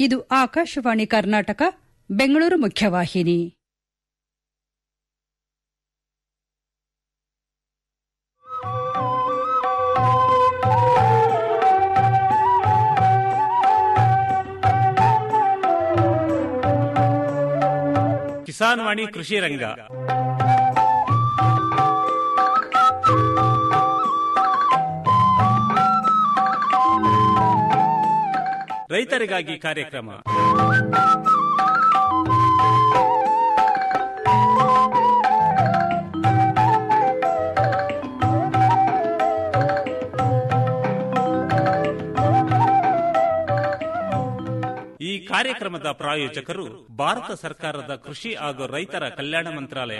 ಇದು ಆಕಾಶವಾಣಿ ಕರ್ನಾಟಕ ಬೆಂಗಳೂರು ಮುಖ್ಯವಾಹಿನಿ ಕಿಸಾನ್ ವಾಣಿ ಕೃಷಿ ರಂಗ ರೈತರಿಗಾಗಿ ಕಾರ್ಯಕ್ರಮ ಈ ಕಾರ್ಯಕ್ರಮದ ಪ್ರಾಯೋಜಕರು ಭಾರತ ಸರ್ಕಾರದ ಕೃಷಿ ಹಾಗೂ ರೈತರ ಕಲ್ಯಾಣ ಮಂತ್ರಾಲಯ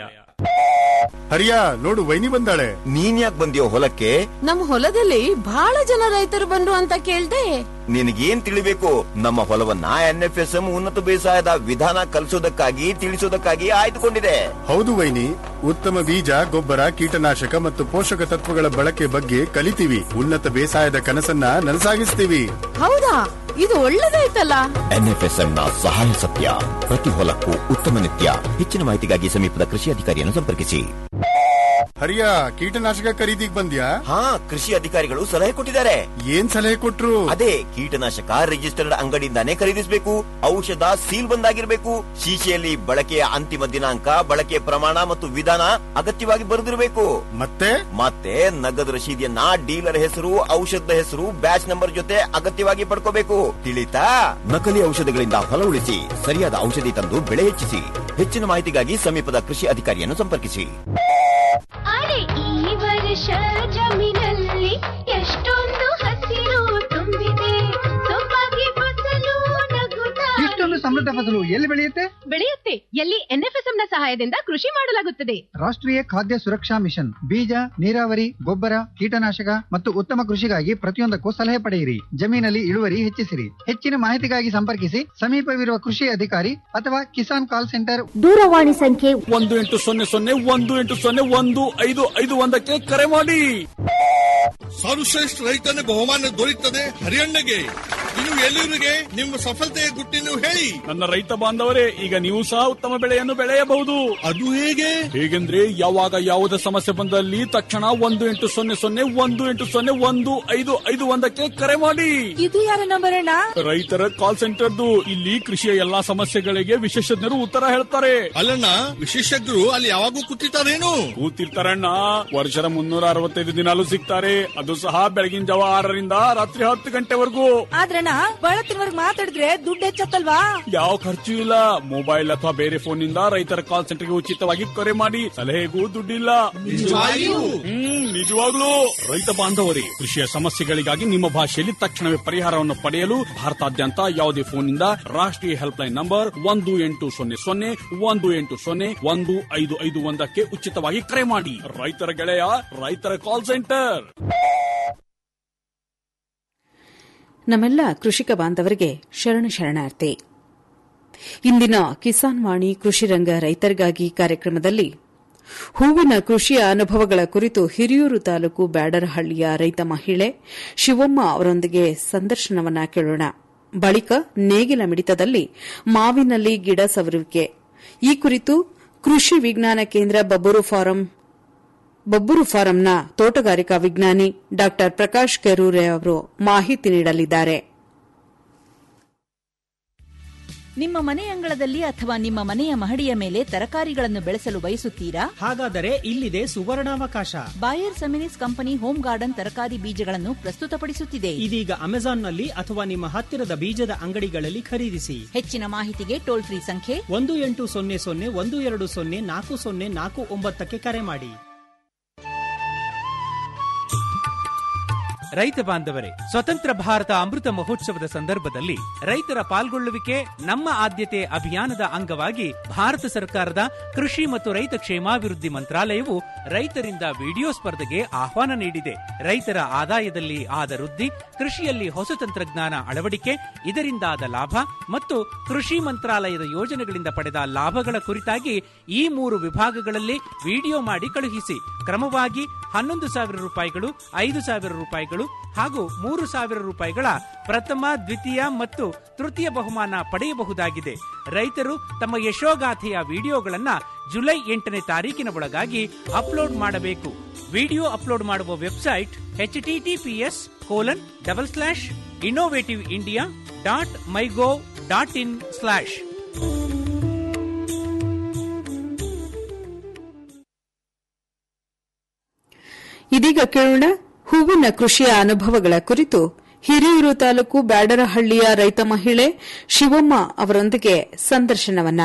ಹರಿಯಾ ನೋಡು ವೈನಿ ಬಂದಾಳೆ ನೀನ್ ಯಾಕೆ ಬಂದಿಯೋ ಹೊಲಕ್ಕೆ ನಮ್ ಹೊಲದಲ್ಲಿ ಬಹಳ ಜನ ರೈತರು ಬಂದ್ರು ಅಂತ ಕೇಳ್ದೆ ನಿನಗೇನ್ ತಿಳಿಬೇಕು ನಮ್ಮ ಹೊಲವನ್ನ ಎನ್ಎಫ್ಎಸ್ಎಂ ಉನ್ನತ ಬೇಸಾಯದ ವಿಧಾನ ಕಲಿಸೋದಕ್ಕಾಗಿ ತಿಳಿಸೋದಕ್ಕಾಗಿ ಆಯ್ದುಕೊಂಡಿದೆ ಹೌದು ವೈನಿ ಉತ್ತಮ ಬೀಜ ಗೊಬ್ಬರ ಕೀಟನಾಶಕ ಮತ್ತು ಪೋಷಕ ತತ್ವಗಳ ಬಳಕೆ ಬಗ್ಗೆ ಕಲಿತೀವಿ ಉನ್ನತ ಬೇಸಾಯದ ಕನಸನ್ನ ನನಸಾಗಿಸ್ತೀವಿ ಹೌದಾ ಇದು ಒಳ್ಳೇದಾಯ್ತಲ್ಲ ಎನ್ಎಫ್ಎಸ್ಎಂ ನ ಸಹಾಯ ಸತ್ಯ ಪ್ರತಿ ಹೊಲಕ್ಕೂ ಉತ್ತಮ ನಿತ್ಯ ಹೆಚ್ಚಿನ ಮಾಹಿತಿಗಾಗಿ ಸಮೀಪದ ಕೃಷಿ ಅಧಿಕಾರಿಯನ್ನು ಸಂಪರ್ಕಿಸಿ ಹರಿಯಾ ಕೀಟನಾಶಕ ಖರೀದಿಗ್ ಬಂದ್ಯಾ ಹಾ ಕೃಷಿ ಅಧಿಕಾರಿಗಳು ಸಲಹೆ ಕೊಟ್ಟಿದ್ದಾರೆ ಏನ್ ಸಲಹೆ ಕೊಟ್ರು ಅದೇ ಕೀಟನಾಶಕ ರಿಜಿಸ್ಟರ್ಡ್ ಅಂಗಡಿಯಿಂದಾನೇ ಖರೀದಿಸಬೇಕು ಔಷಧ ಸೀಲ್ ಬಂದಾಗಿರ್ಬೇಕು ಶೀಶೆಯಲ್ಲಿ ಬಳಕೆಯ ಅಂತಿಮ ದಿನಾಂಕ ಬಳಕೆಯ ಪ್ರಮಾಣ ಮತ್ತು ವಿಧಾನ ಅಗತ್ಯವಾಗಿ ಬರೆದಿರಬೇಕು ಮತ್ತೆ ಮತ್ತೆ ನಗದು ರಶೀದಿಯನ್ನ ಡೀಲರ್ ಹೆಸರು ಔಷಧದ ಹೆಸರು ಬ್ಯಾಚ್ ನಂಬರ್ ಜೊತೆ ಅಗತ್ಯವಾಗಿ ಪಡ್ಕೋಬೇಕು ತಿಳಿತಾ ನಕಲಿ ಔಷಧಗಳಿಂದ ಹೊಲ ಉಳಿಸಿ ಸರಿಯಾದ ಔಷಧಿ ತಂದು ಬೆಳೆ ಹೆಚ್ಚಿಸಿ ಹೆಚ್ಚಿನ ಮಾಹಿತಿಗಾಗಿ ಸಮೀಪದ ಕೃಷಿ ಅಧಿಕಾರಿಯನ್ನು ಸಂಪರ್ಕಿಸಿ ಅರೆ ಈ ವರ್ಷ ಜಮೀನಲ್ಲಿ ಎಷ್ಟೊಂದು ಹಸಿರು ತುಂಬಿದೆ ಸೊಬಗೆ ಫಸಲು ನಗುತ್ತಾ ಇಷ್ಟೊಂದು ಸಮೃದ್ಧ ಫಸಲು ಎಲ್ಲಿ ಬೆಳೆಯುತ್ತೆ ಬೆಳೆಯುತ್ತೆ ಎಲ್ಲಿ ಎನ್ಎಫ್ಎಸ್ಎಂ ನ ಸಹಾಯದಿಂದ ಕೃಷಿ ಮಾಡಲಾಗುತ್ತದೆ ರಾಷ್ಟ್ರೀಯ ಖಾದ್ಯ ಸುರಕ್ಷಾ ಮಿಷನ್ ಬೀಜ ನೀರಾವರಿ ಗೊಬ್ಬರ ಕೀಟನಾಶಕ ಮತ್ತು ಉತ್ತಮ ಕೃಷಿಗಾಗಿ ಪ್ರತಿಯೊಂದಕ್ಕೂ ಸಲಹೆ ಪಡೆಯಿರಿ ಜಮೀನಲ್ಲಿ ಇಳುವರಿ ಹೆಚ್ಚಿಸಿರಿ ಹೆಚ್ಚಿನ ಮಾಹಿತಿಗಾಗಿ ಸಂಪರ್ಕಿಸಿ ಸಮೀಪವಿರುವ ಕೃಷಿ ಅಧಿಕಾರಿ ಅಥವಾ ಕಿಸಾನ್ ಕಾಲ್ ಸೆಂಟರ್ ದೂರವಾಣಿ ಸಂಖ್ಯೆ ಒಂದು ಎಂಟು ಸೊನ್ನೆ ಸೊನ್ನೆ ಒಂದು ಎಂಟು ಸೊನ್ನೆ ಒಂದು ಐದು ಐದು ಒಂದಕ್ಕೆ ಕರೆ ಮಾಡಿ ಸರ್ವಶ್ರೇಷ್ಠ ರೈತನ ಬಹುಮಾನ ದೊರೆಯುತ್ತದೆ ಹರಿಯಣ್ಣಗೆ ಇನ್ನು ಎಲ್ಲಿವರಿಗೆ ನಿಮ್ಮ ಸಫಲತೆಯ ಗುಟ್ಟಿನ ಹೇಳಿ ನನ್ನ ರೈತ ಬಾಂಧವರೇ ಈಗ ನೀವು ಸಹ ಉತ್ತಮ ಬೆಳೆಯನ್ನು ಬೆಳೆಯಬಹುದು ಅದು ಹೇಗೆ ಹೇಗೆಂದ್ರೆ ಯಾವಾಗ ಯಾವುದೇ ಸಮಸ್ಯೆ ಬಂದಲ್ಲಿ ತಕ್ಷಣ ಒಂದು ಎಂಟು ಸೊನ್ನೆ ಸೊನ್ನೆ ಒಂದು ಎಂಟು ಸೊನ್ನೆ ಒಂದು ಐದು ಐದು ಒಂದಕ್ಕೆ ಕರೆ ಮಾಡಿ ಇದು ಯಾರ ನಂಬರ್ ಅಣ್ಣ ರೈತರ ಕಾಲ್ ಸೆಂಟರ್ದು ಇಲ್ಲಿ ಕೃಷಿಯ ಎಲ್ಲಾ ಸಮಸ್ಯೆಗಳಿಗೆ ವಿಶೇಷಜ್ಞರು ಉತ್ತರ ಹೇಳ್ತಾರೆ ಅಲ್ಲಣ್ಣ ವಿಶೇಷಜ್ಞರು ಅಲ್ಲಿ ಯಾವಾಗೂ ಕೂತಿರ್ತಾರೇನು ಕೂತಿರ್ತಾರಣ್ಣ ವರ್ಷದ ಮುನ್ನೂರ ಅರವತ್ತೈದು ದಿನಾಲು ಸಿಗ್ತಾರೆ ಅದು ಸಹ ಬೆಳಗಿನ ಜಾವ ಆರರಿಂದ ರಾತ್ರಿ ಹತ್ತು ಗಂಟೆವರೆಗೂ ಆದ್ರಣ್ಣ ಬಳತ್ತಿನವರ್ಗ್ ಮಾತಾಡಿದ್ರೆ ದುಡ್ಡು ಹೆಚ್ಚತ್ತಲ್ವಾ ಯಾವ ಖರ್ಚು ಇಲ್ಲ ಮೊಬೈಲ್ ಅಥವಾ ಬೇರೆ ಫೋನ್ ನಿಂದ ರೈತರ ಕಾಲ್ ಸೆಂಟರ್ಗೆ ಉಚಿತವಾಗಿ ಕರೆ ಮಾಡಿ ಸಲಹೆಗೂ ದುಡ್ಡಿಲ್ಲ ನಿಜವಾಗಿಯೂ? ಹ್ಮ್ ನಿಜವಾಗ್ಲೂ ರೈತ ಬಾಂಧವರೇ ಕೃಷಿಯ ಸಮಸ್ಯೆಗಳಿಗಾಗಿ ನಿಮ್ಮ ಭಾಷೆಯಲ್ಲಿ ತಕ್ಷಣವೇ ಪರಿಹಾರವನ್ನು ಪಡೆಯಲು ಭಾರತಾದ್ಯಂತ ಯಾವುದೇ ಫೋನ್ ನಿಂದ ರಾಷ್ಟ್ರೀಯ ಹೆಲ್ಪ್ ಲೈನ್ ನಂಬರ್ ಒಂದು ಎಂಟು ಸೊನ್ನೆ ಸೊನ್ನೆ ಒಂದು ಎಂಟು ಸೊನ್ನೆ ಒಂದು ಐದು ಐದು ಒಂದಕ್ಕೆ ಉಚಿತವಾಗಿ ಕರೆ ಮಾಡಿ ರೈತರ ಗೆಳೆಯ ರೈತರ ಕಾಲ್ ಸೆಂಟರ್ ನಮ್ಮೆಲ್ಲ ಕೃಷಿಕ ಬಾಂಧವರಿಗೆ ಶರಣ ಶರಣಾರ್ಥಿ ಇಂದಿನ ಕಿಸಾನ್ ವಾಣಿ ಕೃಷಿ ರಂಗ ರೈತರಿಗಾಗಿ ಕಾರ್ಯಕ್ರಮದಲ್ಲಿ ಹೂವಿನ ಕೃಷಿಯ ಅನುಭವಗಳ ಕುರಿತು ಹಿರಿಯೂರು ತಾಲೂಕು ಬ್ಯಾಡರಹಳ್ಳಿಯ ರೈತ ಮಹಿಳೆ ಶಿವಮ್ಮ ಅವರೊಂದಿಗೆ ಸಂದರ್ಶನವನ್ನ ಕೇಳೋಣ ಬಳಿಕ ನೇಗಿಲ ಮಿಡಿತದಲ್ಲಿ ಮಾವಿನಲ್ಲಿ ಗಿಡ ಸವರುವಿಕೆ ಈ ಕುರಿತು ಕೃಷಿ ವಿಜ್ಞಾನ ಕೇಂದ್ರ ಬಬ್ಬೂರು ಫಾರಂ ಬಬ್ಬೂರು ಫಾರಂನ ತೋಟಗಾರಿಕಾ ವಿಜ್ಞಾನಿ ಡಾ ಪ್ರಕಾಶ್ ಕೆರೂರೆ ಅವರು ಮಾಹಿತಿ ನೀಡಲಿದ್ದಾರೆ ನಿಮ್ಮ ಮನೆ ಅಂಗಳದಲ್ಲಿ ಅಥವಾ ನಿಮ್ಮ ಮನೆಯ ಮಹಡಿಯ ಮೇಲೆ ತರಕಾರಿಗಳನ್ನು ಬೆಳೆಸಲು ಬಯಸುತ್ತೀರಾ ಹಾಗಾದರೆ ಇಲ್ಲಿದೆ ಸುವರ್ಣಾವಕಾಶ Bayer Seminis company home garden ತರಕಾರಿ ಬೀಜಗಳನ್ನು ಪ್ರಸ್ತುತಪಡಿಸುತ್ತಿದೆ ಇದೀಗ ಅಮೆಜಾನ್ನಲ್ಲಿ ಅಥವಾ ನಿಮ್ಮ ಹತ್ತಿರದ ಬೀಜದ ಅಂಗಡಿಗಳಲ್ಲಿ ಖರೀದಿಸಿ ಹೆಚ್ಚಿನ ಮಾಹಿತಿಗೆ ಟೋಲ್ ಫ್ರೀ ಸಂಖ್ಯೆ ಒಂದು ಎಂಟು ಸೊನ್ನೆ ಸೊನ್ನೆ ಒಂದು ಎರಡು ಸೊನ್ನೆ ನಾಲ್ಕು ಸೊನ್ನೆ ನಾಲ್ಕು ಒಂಬತ್ತಕ್ಕೆ ಕರೆ ಮಾಡಿ ರೈತ ಬಾಂಧವರೇ ಸ್ವತಂತ್ರ ಭಾರತ ಅಮೃತ ಮಹೋತ್ಸವದ ಸಂದರ್ಭದಲ್ಲಿ ರೈತರ ಪಾಲ್ಗೊಳ್ಳುವಿಕೆ ನಮ್ಮ ಆದ್ಯತೆ ಅಭಿಯಾನದ ಅಂಗವಾಗಿ ಭಾರತ ಸರ್ಕಾರದ ಕೃಷಿ ಮತ್ತು ರೈತ ಕ್ಷೇಮಾಭಿವೃದ್ಧಿ ಮಂತ್ರಾಲಯವು ರೈತರಿಂದ ವಿಡಿಯೋ ಸ್ಪರ್ಧೆಗೆ ಆಹ್ವಾನ ನೀಡಿದೆ ರೈತರ ಆದಾಯದಲ್ಲಿ ಆದ ವೃದ್ಧಿ ಕೃಷಿಯಲ್ಲಿ ಹೊಸ ತಂತ್ರಜ್ಞಾನ ಅಳವಡಿಕೆ ಇದರಿಂದಾದ ಲಾಭ ಮತ್ತು ಕೃಷಿ ಮಂತ್ರಾಲಯದ ಯೋಜನೆಗಳಿಂದ ಪಡೆದ ಲಾಭಗಳ ಕುರಿತಾಗಿ ಈ ಮೂರು ವಿಭಾಗಗಳಲ್ಲಿ ವಿಡಿಯೋ ಮಾಡಿ ಕಳುಹಿಸಿ ಕ್ರಮವಾಗಿ ಹನ್ನೊಂದು ಸಾವಿರ ರೂಪಾಯಿಗಳು ಐದು ಸಾವಿರ ರೂಪಾಯಿಗಳು ಹಾಗೂ ಮೂರು ಸಾವಿರ ರೂಪಾಯಿಗಳ ಪ್ರಥಮ ದ್ವಿತೀಯ ಮತ್ತು ತೃತೀಯ ಬಹುಮಾನ ಪಡೆಯಬಹುದಾಗಿದೆ ರೈತರು ತಮ್ಮ ಯಶೋಗಾಥೆಯ ವಿಡಿಯೋಗಳನ್ನ ಜುಲೈ ಎಂಟನೇ ತಾರೀಕಿನ ಒಳಗಾಗಿ ಅಪ್ಲೋಡ್ ಮಾಡಬೇಕು ವಿಡಿಯೋ ಅಪ್ಲೋಡ್ ಮಾಡುವ website H TTPS colon double slash innovative India dot MyGov dot in slash ಇದೀಗ ಕೇಳೋಣ ಹೂವಿನ ಕೃಷಿಯ ಅನುಭವಗಳ ಕುರಿತು ಹಿರಿಯೂರು ತಾಲೂಕು ಬ್ಯಾಡರಹಳ್ಳಿಯ ರೈತ ಮಹಿಳೆ ಶಿವಮ್ಮ ಅವರೊಂದಿಗೆ ಸಂದರ್ಶನವನ್ನ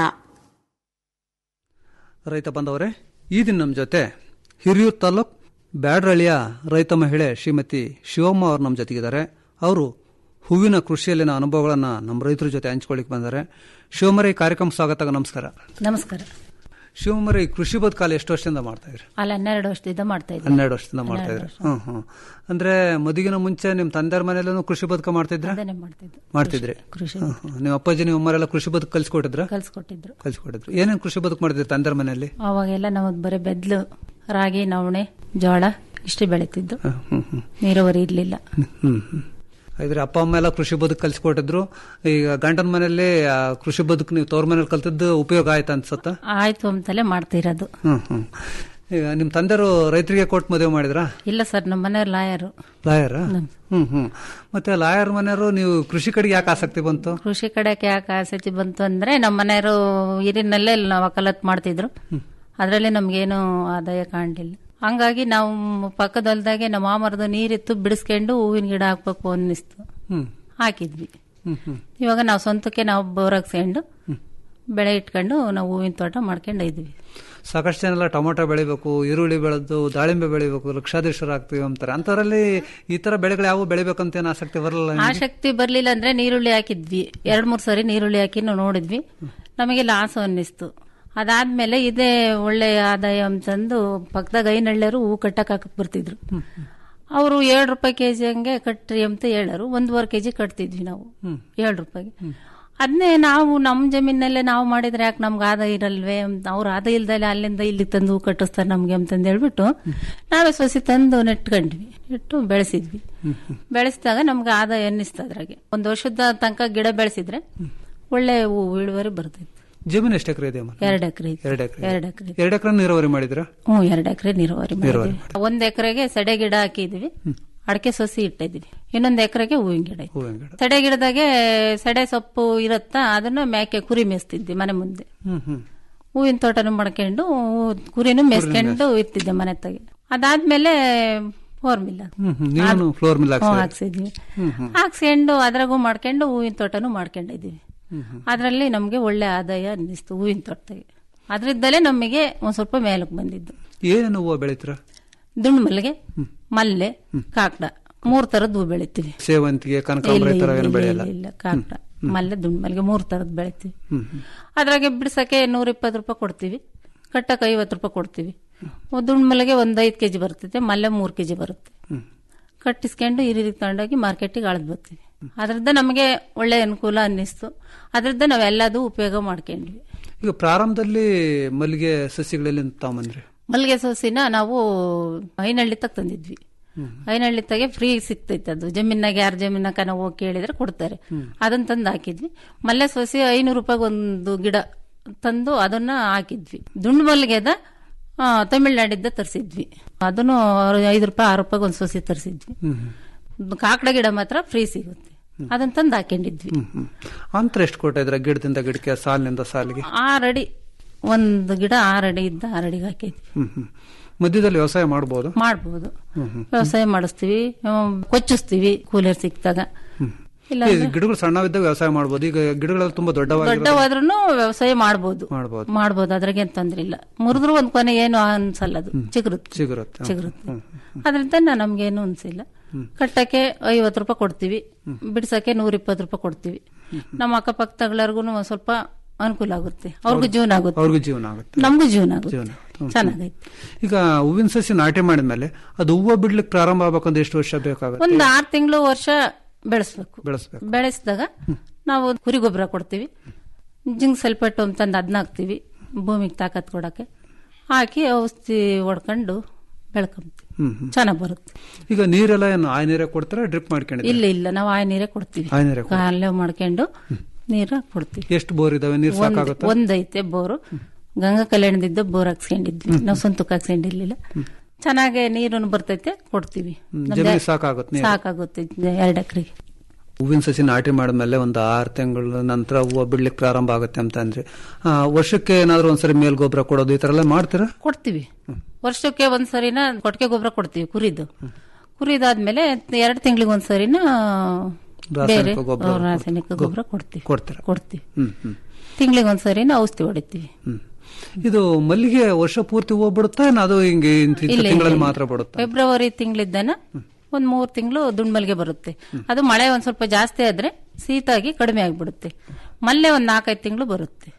ರೈತ ಬಂದವರೇ ಈ ದಿನ ನಮ್ಮ ಜೊತೆ ಹಿರಿಯೂರು ತಾಲೂಕ್ ಬ್ಯಾಡ್ರಳ್ಳಿಯ ರೈತ ಮಹಿಳೆ ಶ್ರೀಮತಿ ಶಿವಮ್ಮ ಅವರು ನಮ್ಮ ಜೊತೆಗಿದ್ದಾರೆ ಅವರು ಹೂವಿನ ಕೃಷಿಯಲ್ಲಿನ ಅನುಭವಗಳನ್ನು ನಮ್ಮ ರೈತರ ಜೊತೆ ಹಂಚ್ಕೊಳ್ಳಿಕ್ಕೆ ಬಂದ್ದಾರೆ ಶಿವಮರಿ ಕಾರ್ಯಕ್ರಮ ಸ್ವಾಗತ ನಮಸ್ಕಾರ ನಮಸ್ಕಾರ ಶಿವಮರಿ ಕೃಷಿ ಬದುಕಾಲ ಎಷ್ಟು ವರ್ಷದಿಂದ ಮಾಡ್ತಾ ಇದ್ರಿ ಅಲ್ಲಿ ಹನ್ನೆರಡು ವರ್ಷದಿಂದ ಮಾಡ್ತಾ ಇದ್ದೆ ಹನ್ನೆರಡು ವರ್ಷದಿಂದ ಮಾಡ್ತಾ ಇದ್ರಿ ಹ್ಮ್ ಹ್ಮ್ ಅಂದ್ರೆ ಮದುಗಿನ ಮುಂಚೆ ನಿಮ್ ತಂದೆಯವ್ರ ಮನೆಯಲ್ಲೂ ಕೃಷಿ ಬದುಕ ಮಾಡ್ತಿದ್ರ ಅದನ್ನೇ ಮಾಡ್ತಿದ್ದೆ ಮಾಡ್ತಿದ್ರಿ ಕೃಷಿ ಹ್ಮ್, ಹ್ಮ್. ನಿಮ್ಮ ಅಪ್ಪಾಜಿ ನಿಮ್ಮ ಅಮ್ಮರೆಲ್ಲ ಕೃಷಿ ಬದುಕು ಕಲ್ಸ್ಕೊಟ್ಟಿದ್ರ ಕಲ್ಸ್ಕೊಟ್ಟಿದ್ರು ಕಲ್ಸ್ಕೊಟ್ಟಿದ್ರು ಏನೇನ್ ಕೃಷಿ ಬದುಕು ಮಾಡಿದ್ರಿ ತಂದೆಯವ್ರ ಮನೆಯಲ್ಲಿ ಅವಾಗೆಲ್ಲ ನಮಗ್ ಬರೀ ಬೆದ್ಲು ರಾಗಿ ನವಣೆ ಜೋಳ ಇಷ್ಟೇ ಬೆಳೀತಿದ್ದು ಹ್ಮ್ ಹ್ಮ್ ನೀರಾವರಿ ಇರ್ಲಿಲ್ಲ ಹ್ಮ್ ಹ್ಮ್ ಇದ್ರೆ ಅಪ್ಪ ಅಮ್ಮ ಎಲ್ಲ ಕೃಷಿ ಬದುಕು ಕಲ್ಸ್ಕೊಟ್ಟಿದ್ರು ಈಗ ಗಂಡನ ಮನೆಯಲ್ಲಿ ಆ, ಕೃಷಿ ಬದುಕು ನೀವು ತವ್ರ ಮನೇಲಿ ಕಲ್ತದ್ದು ಉಪಯೋಗ ಆಯ್ತು ಅನ್ಸತ್ತ ಆಯ್ತು ಅಂತಲೇ ಮಾಡ್ತಿರೋದು ಹ್ಮ್ ಹ್ಮ್ ಈಗ ನಿಮ್ ತಂದೆರು ರೈತರಿಗೆ ಕೊಟ್ಟು ಮದುವೆ ಮಾಡಿದ್ರಾ ಇಲ್ಲ ಸರ್ ನಮ್ಮ ಮನೆಯವ್ರು ಲಾಯರು ಲಾಯರ್ ಹ್ಮ್ ಹ್ಮ್ ಮತ್ತೆ ಲಾಯರ್ ಮನೆಯವರು ನೀವು ಕೃಷಿ ಕಡೆಗೆ ಯಾಕೆ ಆಸಕ್ತಿ ಬಂತು ಕೃಷಿ ಕಡೆಗೆ ಯಾಕೆ ಆಸಕ್ತಿ ಬಂತು ಅಂದ್ರೆ ನಮ್ಮ ಮನೆಯವರು ನೀರಿನಲ್ಲೇ ನಾವು ವಕಾಲತ್ ಮಾಡ್ತಿದ್ರು ಅದರಲ್ಲಿ ನಮ್ಗೇನು ಆದಾಯ ಕಾಣಲಿಲ್ಲ ಹಂಗಾಗಿ ನಾವು ಪಕ್ಕದ ಹೊಲ್ದಾಗೆ ನಮ್ಮ ಮಾಮರದು ನೀರಿತ್ತು ಬಿಡಿಸ್ಕೊಂಡು ಹೂವಿನ ಗಿಡ ಹಾಕ್ಬೇಕು ಅನ್ನಿಸ್ತು ಹ್ಮ್ ಹಾಕಿದ್ವಿ ಹ್ಮ್ ಹ್ಮ್ ಇವಾಗ ನಾವು ಸ್ವಂತಕ್ಕೆ ನಾವು ಬೋರ್ ಹಾಕ್ಸ್ಕೊಂಡು ಬೆಳೆ ಇಟ್ಕೊಂಡು ನಾವು ಹೂವಿನ ತೋಟ ಮಾಡ್ಕೊಂಡು ಇದ್ವಿ ಸಾಕಷ್ಟು ಜನ ಎಲ್ಲ ಟೊಮೊಟೊ ಬೆಳಿಬೇಕು ಈರುಳ್ಳಿ ಬೆಳೆದು ದಾಳಿಂಬೆ ಬೆಳಿಬೇಕು ಲಕ್ಷಾಧೀಶರು ಆಗ್ತೀವಿ ಅಂತಾರೆ ಅಂತವರಲ್ಲಿ ಈ ತರ ಬೆಳೆಗಳು ಯಾವ ಬೆಳಿಬೇಕಂತ ಏನು ಆಸಕ್ತಿ ಬರಲ್ಲ ನಿಮ್ಗೆ? ಆಸಕ್ತಿ ಬರ್ಲಿಲ್ಲ ಅಂದ್ರೆ ನೀರುಳ್ಳಿ ಹಾಕಿದ್ವಿ ಎರಡ್ ಮೂರ್ ಸರಿ ನೀರುಳ್ಳಿ ಹಾಕಿ ನಾವು ನೋಡಿದ್ವಿ ನಮಗೆ ಲಾಸ್ ಅನ್ನಿಸ್ತು ಅದಾದ್ಮೇಲೆ ಇದೇ ಒಳ್ಳೆ ಆದಾಯ ಅಂತಂದು ಪಕ್ಕದಾಗ ಐನಳ್ಳಿಯರು ಹೂ ಕಟ್ಟಕ್ ಹಾಕಕ್ ಬರ್ತಿದ್ರು ಅವರು ಏಳು ರೂಪಾಯಿ ಕೆಜಿ ಹಂಗೆ ಕಟ್ರಿ ಅಂತ ಹೇಳರು ಒಂದೂವರೆ ಕೆಜಿ ಕಟ್ತಿದ್ವಿ ನಾವು ಏಳು ರೂಪಾಯಿಗೆ ಅದನ್ನೇ ನಾವು ನಮ್ಮ ಜಮೀನಲ್ಲೇ ನಾವು ಮಾಡಿದ್ರೆ ಯಾಕೆ ನಮ್ಗೆ ಆದಾಯ ಇರಲ್ವೇ ಅಂತ ಅವ್ರು ಆದಾಯ ಇಲ್ದಲೆ ಅಲ್ಲಿಂದ ಇಲ್ಲಿ ತಂದು ಹೂ ಕಟ್ಟಿಸ್ತಾರೆ ನಮ್ಗೆ ಅಂತಂದು ಹೇಳ್ಬಿಟ್ಟು ನಾವೇ ಸೊಸಿ ತಂದು ನೆಟ್ಕೊಂಡ್ವಿ ಇಟ್ಟು ಬೆಳೆಸಿದ್ವಿ ಬೆಳೆಸಿದಾಗ ನಮ್ಗೆ ಆದಾಯ ಅನ್ನಿಸ್ತು ಅದ್ರಾಗೆ ಒಂದು ವರ್ಷದ ತನಕ ಗಿಡ ಬೆಳೆಸಿದ್ರೆ ಒಳ್ಳೆ ಹೂ ಇಳುವರಿ ಬರ್ತೈತೆ ಜಮೀನು ಎಷ್ಟು ಎಕರೆ ಇದೆ ಅಮ್ಮ? ಎರಡು ಎಕರೆ ಎರಡು ಎಕರೆ ಎರಡು ಎಕರೆ ಎರಡು ಎಕರೆ ನೀರಾವರಿ ಮಾಡಿದ್ರ ಹ್ಞೂ ಎರಡು ಎಕರೆ ನೀರಾವರಿ ನೀರಾವರಿ ಮಾಡಿದ್ವಿ ಒಂದ್ ಎಕರೆಗೆ ಸೆಡೆ ಗಿಡ ಹಾಕಿದ್ವಿ ಅಡಕೆ ಸೊಸಿ ಇಟ್ಟಿದ್ವಿ ಇನ್ನೊಂದ್ ಎಕರೆಗೆ ಹೂವಿನ ಗಿಡ ಇತ್ತು. ಹೂವಿನ ಗಿಡ ಸೆಡೆ ಗಿಡದಾಗೆ ಸೆಡೆ ಸೊಪ್ಪು ಇರತ್ತಾ ಅದನ್ನ ಮೇಕೆ ಕುರಿ ಮೇಯಿಸ್ತಿದ್ವಿ ಮನೆ ಮುಂದೆ ಹ್ಮ್ ಹ್ಮ್ ಹೂವಿನ ತೋಟನು ಮಾಡ್ಕೊಂಡು ಹೂ- ಕುರಿನೂ ಮೇಯಿಸ್ಕೊಂಡು ಇರ್ತಿದ್ದೆ ಮನೆ ತಾಗೆ ಅದಾದ್ಮೇಲೆ ಫೋರ್ ಮಿಲ್ ಹ್ಮ್ ಹ್ಮ್ ನೀನು ಫ್ಲೋರ್ ಮಿಲ್ ಹಾಕ್ಸಿದ್ರಿ? ಹಾಕ್ಸಿದ್ವಿ ಹ್ಮ್ ಹ್ಮ್ ಹಾಕ್ಸ್ಕೊಂಡು ಅದ್ರಾಗೂ ಮಾಡ್ಕೊಂಡು ಹೂವಿನ ತೋಟನು ಮಾಡ್ಕೊಂಡಿದ್ವಿ ಹ್ಮ್ ಹ್ಮ್ ಅದರಲ್ಲಿ ನಮಗೆ ಒಳ್ಳೆ ಆದಾಯ ಅನ್ನಿಸ್ತು ಹೂವಿನ ತೋಟದಾಗೆ ಅದರಿಂದಲೇ ನಮಗೆ ಒಂದ್ ಸ್ವಲ್ಪ ಮೇಲಕ್ಕೆ ಬಂದಿದ್ದು ಏನೇನು ಹೂವು ಬೆಳಿತೀರ ದುಂಡು ಮಲ್ಲಿಗೆ ಮಲ್ಲೆ ಕಾಕಡ ಮೂರ್ ತರದ್ ಹೂ ಬೆಳಿತೀವಿ ಸೇವಂತಿಗೆ ಕನಕಾಂಬರ ಈ ತರ ಏನು ಇಲ್ಲ, ಬೆಳೆಯಲ್ಲ ಇಲ್ಲ, ಇಲ್ಲ, ಕಾಕಡ ಮಲ್ಲೆ ದುಂಡು ಮಲ್ಲಿಗೆ ಮೂರ್ ತರದ್ ಬೆಳಿತೀವಿ ಹ್ಮ್ ಹ್ಮ್ ಅದ್ರಾಗೆ ಬಿಡ್ಸಕ್ಕೆ ನೂರ ಇಪ್ಪತ್ತು ರೂಪಾಯಿ ಕೊಡ್ತೀವಿ ಕಟ್ಟಕ್ಕೆ ಐವತ್ತು ರೂಪಾಯಿ ಕೊಡ್ತೀವಿ ದುಂಡು ಮಲ್ಲಿಗೆ ಒಂದ್ ಐದು ಕೆಜಿ ಬರ್ತೈತೆ ಮಲ್ಲೆ ಮೂರ್ ಕೆಜಿ ಬರುತ್ತೆ ಹ್ಮ್. ಕಟ್ಟಿಸ್ಕೊಂಡು ಹಿರಿರಿಗೆ ತಗೊಂಡೋಗಿ ಮಾರ್ಕೆಟಿಗೆ ಅಳದ್ ಬರ್ತೀವಿ ಅದ್ರದ್ದು ನಮಗೆ ಒಳ್ಳೆ ಅನುಕೂಲ ಅನ್ನಿಸ್ತು ಅದ್ರದ್ದು ನಾವೆಲ್ಲದೂ ಉಪಯೋಗ ಮಾಡ್ಕೊಂಡ್ವಿ ಈಗ ಪ್ರಾರಂಭದಲ್ಲಿ ಮಲ್ಲಿಗೆ ಸಸಿಗಳಲ್ಲಿ ತಗೊಂಬಂದ್ರಿ ಮಲ್ಲಿಗೆ ಸೊಸಿನ ನಾವು ಐನಹಳ್ಳಿ ತಗ ತಂದಿದ್ವಿ ಐನಹಳ್ಳಿ ತಗೆ ಫ್ರೀ ಸಿಗ್ತೈತೆ ಅದು ಜಮೀನಾಗ ಯಾರ ಜಮೀನಾಗ ನಾವು ಹೋಗಿ ಕೇಳಿದ್ರೆ ಕೊಡ್ತಾರೆ ಅದನ್ನ ತಂದು ಹಾಕಿದ್ವಿ ಮಲ್ಲೆ ಸೊಸಿ ಐನೂರು ರೂಪಾಯಿಗೆ ಒಂದು ಗಿಡ ತಂದು ಅದನ್ನ ಹಾಕಿದ್ವಿ ದುಂಡು ಮಲ್ಲಿಗೆದ ಆ, ತಮಿಳ್ನಾಡಿದ್ದ ತರಿಸಿದ್ವಿ ಅದನ್ನು ಐದು ರೂಪಾಯಿ ಆರು ರೂಪಾಯಿಗೆ ಒಂದು ಸೊಸಿ ತರಿಸಿದ್ವಿ ಕಾಕಡ ಗಿಡ ಮಾತ್ರ ಫ್ರೀ ಸಿಗುತ್ತೆ ಅದನ್ನ ತಂದು ಹಾಕೊಂಡಿದ್ವಿ ಹ್ಮ್ ಹ್ಮ್ ಅಂತರ ಎಷ್ಟು ಕೊಟ್ಟಿದ್ರ ಗಿಡದಿಂದ ಗಿಡಕ್ಕೆ ಸಾಲಿನಿಂದ ಸಾಲಿಗೆ ಆರಡಿ ಒಂದು ಗಿಡ ಆರಡಿ ಇದ್ದ ಆರಡಿಗೆ ಹಾಕಿದ್ವಿ ಹ್ಮ್ ಹ್ಮ್ ಮಧ್ಯದಲ್ಲಿ ವ್ಯವಸಾಯ ಮಾಡಬಹುದು ಮಾಡ್ಬೋದು ಹ್ಮ್ ಹ್ಮ್ ವ್ಯವಸಾಯ ಮಾಡಿಸ್ತೀವಿ ಹ್ಮ್, ಕೊಚ್ಚಿಸ್ತೀವಿ ಕೂಲರ್ ಸಿಕ್ತಾಗ ಇಲ್ಲ ಈ ಗಿಡಗಳು ಸಣ್ಣವಿದ್ದಾಗ ವ್ಯವಸಾಯ ಮಾಡಬಹುದು ಈಗ ಗಿಡಗಳೆಲ್ಲ ತುಂಬಾ ದೊಡ್ಡವಾಗಿ ದೊಡ್ಡವಾದ್ರೂ ವ್ಯವಸಾಯ ಮಾಡ್ಬೋದು ಮಾಡಬಹುದು ಮಾಡ್ಬೋದು ಅದ್ರಾಗೆ ತೊಂದ್ರೆ ಇಲ್ಲ ಮುರಿದ್ರು ಒಂದ್ ಕೊನೆ ಏನು ಅನ್ಸಲ್ಲ ಅದು ಚಿಗುರುತ್ತೆ ಸಿಗುರುತ್ತೆ ಚಿಗುರುತ್ತೆ ಅದರಿಂದ ನಮ್ಗೇನು ಅನ್ಸಿಲ್ಲ ಕಟ್ಟಕ್ಕೆ ಐವತ್ತು ರೂಪಾಯಿ ಕೊಡ್ತೀವಿ ಬಿಡ್ಸಕ್ಕೆ ನೂರ ಇಪ್ಪತ್ತು ರೂಪಾಯಿ ಕೊಡ್ತೀವಿ ನಮ್ಮ ಅಕ್ಕಪಕ್ಕದವ್ರಿಗೂ ಒಂದ್ ಸ್ವಲ್ಪ ಅನುಕೂಲ ಆಗುತ್ತೆ ಅವ್ರಿಗೂ ಜೀವನ ಆಗುತ್ತೆ ಅವ್ರಿಗೂ ಜೀವನ ಆಗುತ್ತೆ ನಮಗೂ ಜೀವನ ಆಗುತ್ತೆ ಜೀವನ ಹ್ಮ್. ಚೆನ್ನಾಗೈತೆ ಈಗ ಹೂವಿನ ಸಸಿ ನಾಟಿ ಮಾಡಿದ್ಮೇಲೆ ಅದು ಹೂವು ಬಿಡ್ಲಿಕ್ಕೆ ಪ್ರಾರಂಭ ಆಗ್ಬೇಕಂದ್ರೆ ಎಷ್ಟು ವರ್ಷ ಬೇಕಾಗುತ್ತೆ ಒಂದ್ ಆರ್ ತಿಂಗಳು ವರ್ಷ ಬೆಳೆಸ್ಬೇಕು ಬೆಳೆಸ್ಬೇಕು ಬೆಳೆಸಿದಾಗ ನಾವು ಕುರಿ ಗೊಬ್ಬರ ಕೊಡ್ತೀವಿ ಜಿಂಕ್ ಸಲ್ಪೇಟು ಅಂತಂದು ಅದನ್ನ ಹಾಕ್ತಿವಿ ಭೂಮಿಗೆ ತಾಕತ್ ಕೊಡಕ್ಕೆ ಹಾಕಿ ಔಷಧಿ ಹೊಡ್ಕೊಂಡು ಬೆಳ್ಕೊಂತೀವಿ ಹ್ಮ್ ಹ್ಮ್. ಚೆನ್ನಾಗ್ ಬರುತ್ತೆ ಈಗ ನೀರೆಲ್ಲ ಏನು ಆಯ್ ನೀರೇ ಕೊಡ್ತಾರ ಡ್ರಿಪ್ ಮಾಡ್ಕೊಂಡಿದ್ದೀರಾ ಇಲ್ಲ ಇಲ್ಲ ನಾವು ಆಯ ನೀರೇ ಕೊಡ್ತೀವಿ ಆಯ್ ನೀರೇ ಕೊಡ್ತೀವಿ. ಕಾಲೇ ಮಾಡ್ಕೊಂಡು ನೀರ ಕೊಡ್ತೀವಿ ಎಷ್ಟು ಬೋರ್ ಇದಾವೆ ನೀರು ಒಂದ್- ಸಾಕಾಗುತ್ತಾ ಒಂದೈತೆ ಬೋರು ಗಂಗಾ ಕಲ್ಯಾಣದಿಂದ ಬೋರ್ ಹಾಕ್ಸ್ಕೊಂಡಿದ್ವಿ ನಾವು ಸ್ವಂತಕ್ಕೆ ಹಾಕ್ಸ್ಕೊಂಡಿರ್ಲಿಲ್ಲ ಚೆನ್ನಾಗಿ ನೀರನ್ನು ಬರ್ತೈತೆ ಕೊಡ್ತೀವಿ ಹ್ಮ್, ನಮ್ದು ಜಮೀನಿಗೆ ಸಾಕಾಗುತ್ತೆ ನೀರು? ಸಾಕಾಗುತ್ತೆ ಎರಡು ಎಕರೆಗೆ ಹೂವಿನ ಸಸಿ ನಾಟಿ ಮಾಡಿದ್ಮೇಲೆ ಒಂದು ಆರು ತಿಂಗಳ ನಂತರ ಹೂವು ಬಿಡ್ಲಿಕ್ಕೆ ಪ್ರಾರಂಭ ಆಗುತ್ತೆ ಅಂತ ಅಂದ್ರೆ ಆ, ವರ್ಷಕ್ಕೆ ಏನಾದ್ರು ಒಂದ್ಸರಿ ಮೇಲ್ ಗೊಬ್ಬರ ಕೊಡೋದು ಈ ತರ ಎಲ್ಲ ಮಾಡ್ತೀರಾ ಕೊಡ್ತೀವಿ ವರ್ಷಕ್ಕೆ ಒಂದ್ಸರಿನ ಕೊಟ್ಟಿಗೆ ಗೊಬ್ಬರ ಕೊಡ್ತೀವಿ ಕುರಿದು ಕುರಿದಾದ್ಮೇಲೆ ಎರಡು ತಿಂಗಳಿಗೆ ಒಂದ್ಸರಿನ ಬೇರೆ ರಾಸಾಯನಿಕ ಗೊಬ್ಬರ ಆ, ರಾಸಾಯನಿಕ ಗೊಬ್ಬರ ಕೊಡ್ತೀವಿ ಕೊಡ್ತೀರಾ ಕೊಡ್ತೀವಿ ಹ್ಮ್ ಹ್ಮ್ ತಿಂಗಳಿಗೆ ಒಂದ್ಸರಿನ ಔಷಧಿ ಹೊಡಿತೀವಿ ಇದು ಮಲ್ಲಿಗೆ ವರ್ಷ ಪೂರ್ತಿ ಹೂವು ಬಿಡುತ್ತಾ ಏನ್ ಅದು ಹಿಂಗೆ ಇಂಥ ಇಂಥ ಇಲ್ಲ, ಇಲ್ಲ, ತಿಂಗಳಲ್ಲಿ ಇಲ್ಲ. ಮಾತ್ರ ಬಿಡುತ್ತಾ ಫೆಬ್ರವರಿ ತಿಂಗಳಿದ್ದಾನ ಒಂದ್ ಮೂರ್ ತಿಂಗಳು ದುಂಡ್ಮಲ್ಗೆ ಬರುತ್ತೆ ಅದು ಮಳೆ ಒಂದ್ ಸ್ವಲ್ಪ ಜಾಸ್ತಿ ಆದ್ರೆ ಶೀತಾಗಿ ಕಡಿಮೆ ಆಗ್ಬಿಡುತ್ತೆ ಮಲ್ಲೆ ಒಂದ್ ನಾಲ್ಕೈದು ತಿಂಗಳು ಬರುತ್ತೆ